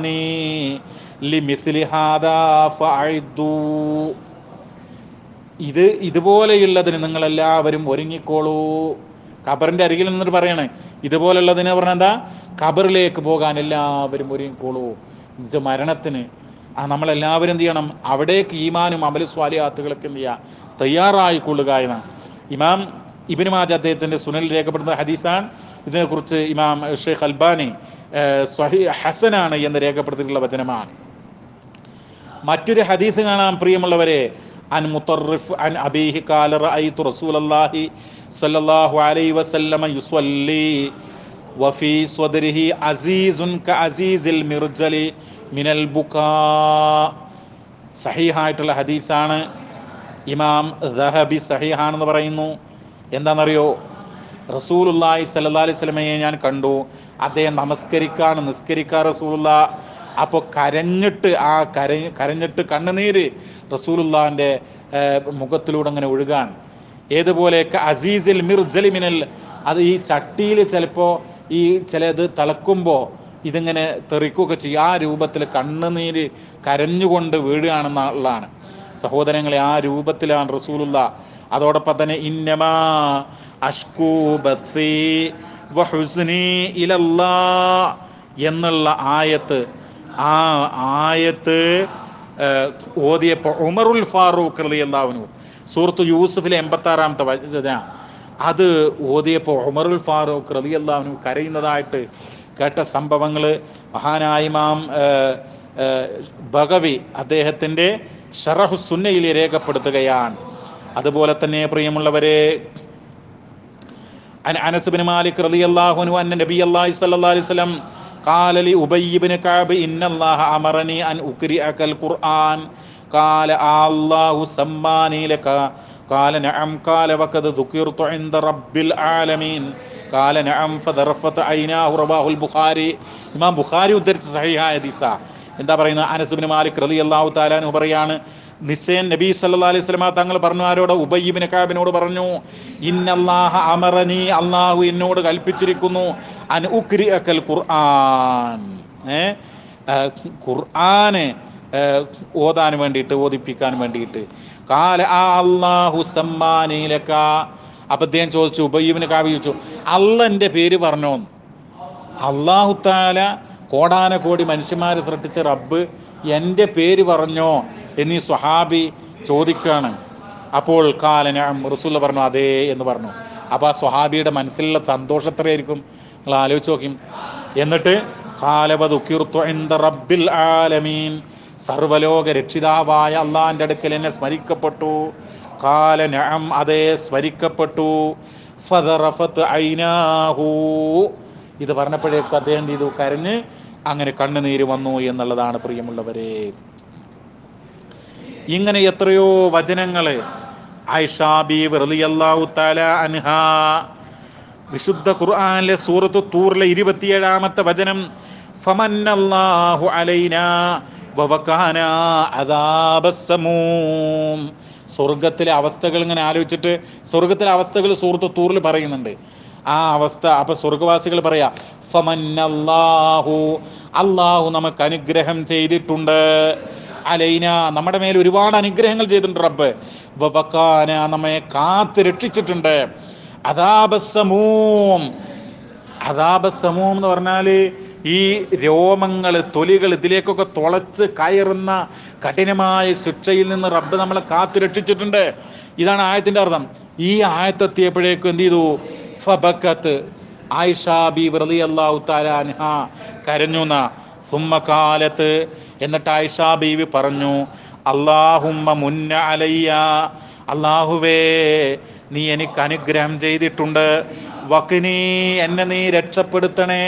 [SPEAKER 1] ലിമിസ്ലി ഹാദാ ഫഅഇദ്ദൂ ഇത് ഇതുപോലെയുള്ളതിന് നിങ്ങളെല്ലാവരും ഒരുങ്ങിക്കോളൂ ഖബറിന്റെ അരികിൽ നിന്നിട്ട് പറയണേ ഇതുപോലുള്ളതിന് പറഞ്ഞ എന്താ ഖബറിലേക്ക് പോകാൻ എല്ലാവരും ഒരുങ്ങിക്കോളൂ എന്നുവെച്ചാൽ മരണത്തിന് ആ നമ്മളെല്ലാവരും എന്ത് ചെയ്യണം അവിടേക്ക് ഈമാനും അമല സ്വാലിയാത്തുകളൊക്കെ എന്ത് ചെയ്യുക തയ്യാറായിക്കൊള്ളുക എന്നാണ് ഇമാം ഇബിന് മാജ അദ്ദേഹത്തിൻ്റെ സുനൽ രേഖപ്പെടുത്തുന്ന ഹദീസാണ് ഇതിനെക്കുറിച്ച് ഇമാം ഷെയ്ഖ് അൽബാനി ഏഹ്, സ്വഹി ഹസനാണ് എന്ന് രേഖപ്പെടുത്തിയിട്ടുള്ള വചനമാണ് മറ്റൊരു ഹദീസ് കാണാം പ്രിയമുള്ളവരെ അൻ മുത്തറിഫ് അൻ അബീഹി കാല റഅയ്തു റസൂലല്ലാഹി സ്വല്ലല്ലാഹു അലൈഹി വസല്ലമ യുസല്ലി വഫി സ്വദരിഹി അസീസുൻ കഅസീസിൽ മിർജലി മിനൽ ബുകാ സഹീഹായിട്ടുള്ള ഹദീസാണ് ഇമാം ദഹബി സഹീഹാണെന്ന് പറയുന്നു എന്താണെന്നറിയോ റസൂലുല്ലാഹി സല്ലല്ലാഹി അലൈഹി വസല്ലമയെ ഞാൻ കണ്ടു അദ്ദേഹം നമസ്കരിക്കാണ് നിസ്കരിക്കാ റസൂലുള്ള അപ്പോൾ കരഞ്ഞിട്ട് ആ കര കരഞ്ഞിട്ട് കണ്ണുനീര് റസൂലുള്ളാഹിൻ്റെ മുഖത്തിലൂടെ അങ്ങനെ ഒഴുകാൻ ഏതുപോലെ അസീസിൽ മിർജലിമിനൽ അത് ഈ ചട്ടിയിൽ ചിലപ്പോൾ ഈ ചിലത് തിളക്കുമ്പോൾ ഇതിങ്ങനെ തെറിക്കുകയൊക്കെ ചെയ്യും ആ രൂപത്തിൽ കണ്ണുനീര് കരഞ്ഞുകൊണ്ട് വീഴുകയാണെന്നുള്ളതാണ് സഹോദരങ്ങളെ ആ രൂപത്തിലാണ് റസൂലുള്ള അതോടൊപ്പം തന്നെ ഇന്നമാ അഷ്കൂ ബസി വഹുസ്നി ഇലല്ലാ എന്നുള്ള ആയത്ത് ആ ആയത്ത് ഏഹ്, ഓതിയപ്പോൾ ഉമറുൽ ഫാറൂഖ് റളിയല്ലാഹു സൂറത്ത് യൂസുഫിലെ എൺപത്തി ആറാമത്തെ വചന അത് ഓതിയപ്പോൾ ഉമറുൽ ഫാറൂഖ് റളിയല്ലാഹു കരയുന്നതായിട്ട് കേട്ട സംഭവങ്ങൾ മഹാനായ ഇമാം ഏഹ്, ഏഹ്, ബഗവി അദ്ദേഹത്തിൻ്റെ ഷറഹു സുന്നയിൽ രേഖപ്പെടുത്തുകയാണ് അതുപോലെ തന്നെ പ്രിയമുള്ളവരെ عن انس بن مالك رضي الله عنه ان النبي الله صلى الله عليه وسلم قال لأبي بن كعب إن الله أمرني أن أقرئك القرآن قال الله سماني لك قال نعم قال وقد ذكرت عند رب العالمين قال نعم فذرفت عيناه رواه البخاري ഇമാം ബുഖാരി ഉദ്ധരിച്ച സഹിഹായ ഹദീസ എന്താ പറയുന്നത് അനസുബിന് മാലിക് റലി അള്ളാഹു താലാനു പറയാണ് നിസ്സയൻ നബി സല്ലാ അലൈഹി സ്വലമ തങ്ങൾ പറഞ്ഞു ആരോട് ഉബയ്യബിന് കാബിനോട് പറഞ്ഞു ഇന്നല്ലാഹ അമറനി അള്ളാഹു എന്നോട് കൽപ്പിച്ചിരിക്കുന്നു അൻ ഉക്രി അക്കൽ ഖുർആൻ ഏ ആ, ഖുർആന് ഏ, ഓതാൻ വേണ്ടിയിട്ട് ഓദിപ്പിക്കാൻ വേണ്ടിയിട്ട് കാല ആ അള്ളാഹു സമ്മാനീലക്ക അപ്പൊ അദ്ദേഹം ചോദിച്ചു ഉബയ്യബിന് കാബി ചോദിച്ചു അള്ളന്റെ പേര് പറഞ്ഞോന്ന് അള്ളാഹു താല കോടാനകോടി മനുഷ്യന്മാരെ സൃഷ്ടിച്ച റബ്ബ് എൻ്റെ പേര് പറഞ്ഞോ എന്നീ സ്വഹാബി ചോദിക്കുകയാണ് അപ്പോൾ കാലന റസൂല്ല പറഞ്ഞു അതേ എന്ന് പറഞ്ഞു അപ്പോൾ ആ സ്വഹാബിയുടെ മനസ്സിലുള്ള സന്തോഷം എത്രയായിരിക്കും നിങ്ങൾ ആലോചിച്ച് നോക്കും എന്നിട്ട് കാലവതുക്കിർത്തു എന്ത റബ്ബിൽ ആലമീൻ സർവലോക രക്ഷിതാവായ അള്ളാഹിൻ്റെ അടുക്കൽ എന്നെ സ്മരിക്കപ്പെട്ടു കാല നഅം അതേ സ്മരിക്കപ്പെട്ടു ഫദറഫത്ത് ഐനാഹു ഇത് പറഞ്ഞപ്പോഴേക്കും അദ്ദേഹം എന്ത് ചെയ്തു കരഞ്ഞ് അങ്ങനെ കണ്ണുനീര് വന്നു എന്നുള്ളതാണ് പ്രിയമുള്ളവരെ ഇങ്ങനെ എത്രയോ വചനങ്ങള് ഐഷാബി റളിയല്ലാഹു തആല അൻഹ വിശുദ്ധ ഖുർആനിലെ സൂറത്ത് തൂറിലെ ഇരുപത്തിയേഴാമത്തെ വചനം ഫമന്നല്ലാഹു അലൈന വവകാന അദാബസ്സമൂം സ്വർഗത്തിലെ അവസ്ഥകൾ ഇങ്ങനെ ആലോചിച്ചിട്ട് സ്വർഗത്തിലെ അവസ്ഥകൾ സൂറത്ത് തൂറിൽ പറയുന്നുണ്ട് ആ അവസ്ഥ അപ്പൊ സ്വർഗവാസികൾ പറയാ ഫമന്നല്ലാഹു അള്ളാഹു നമുക്ക് അനുഗ്രഹം ചെയ്തിട്ടുണ്ട് അലൈന നമ്മുടെ മേൽ ഒരുപാട് അനുഗ്രഹങ്ങൾ ചെയ്തിട്ടുണ്ട് റബ്ബ് വവക്കാന നമ്മെ കാത്ത് രക്ഷിച്ചിട്ടുണ്ട് അതാപസമൂം അതാപസമൂം എന്ന് പറഞ്ഞാൽ ഈ രോമങ്ങൾ തൊലികൾ ഇതിലേക്കൊക്കെ തുളച്ച് കയറുന്ന കഠിനമായ ശിക്ഷയിൽ നിന്ന് റബ്ബ് നമ്മളെ കാത്തു രക്ഷിച്ചിട്ടുണ്ട് ഇതാണ് ആയത്തിന്റെ അർത്ഥം ഈ ആയത്തെത്തിയപ്പോഴേക്കും എന്ത് ചെയ്തു ഫബക്കത്ത് ആയിഷാബി വ്രതി അള്ളാഹു താലാൻഹ കരഞ്ഞു എന്നാ സുമ്മക്കാലത്ത് എന്നിട്ട് ആയിഷാ ബീവി പറഞ്ഞു അള്ളാഹുമ്മ മുന്ന അലയ്യ അള്ളാഹുവേ നീ എനിക്ക് അനുഗ്രഹം ചെയ്തിട്ടുണ്ട് വക്കിനി എന്നെ നീ രക്ഷപ്പെടുത്തണേ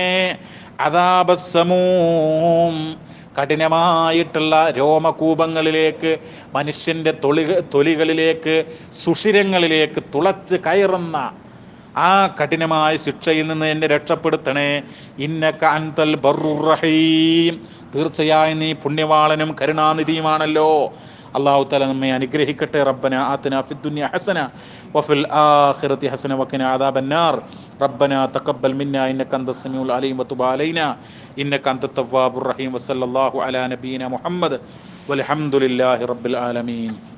[SPEAKER 1] അതാപസമൂം കഠിനമായിട്ടുള്ള രോമകൂപങ്ങളിലേക്ക് മനുഷ്യൻ്റെ തൊളി തൊലികളിലേക്ക് സുഷിരങ്ങളിലേക്ക് തുളച്ച് കയറുന്ന ആ കഠിനമായ ശിക്ഷയിൽ നിന്ന് എന്നെ രക്ഷപ്പെടുത്തണേ ഇന്നക അൻതൽ ബർറുർ റഹീം തീർച്ചയായും നീ പുണ്യവാളനും കരുണാനിധിയുമാണല്ലോ അള്ളാഹു തല നമ്മെ അനുഗ്രഹിക്കട്ടെ റബ്ബന ആത്തിന ഫിദ്ദുനിയ ഹസന വഫിൽ ആഖിറതി ഹസന വഖിന അദാബന്നാർ റബ്ബന തഖബ്ബൽ മിന്ന ഇന്നക അന്ത സമീഉൽ അലീം വതുബ് അലൈന ഇന്നക അന്ത തവ്വാബുർ റഹീം വസല്ലല്ലാഹു അലാ നബീന മുഹമ്മദ് വൽഹംദുലില്ലാഹി റബ്ബിൽ ആലമീൻ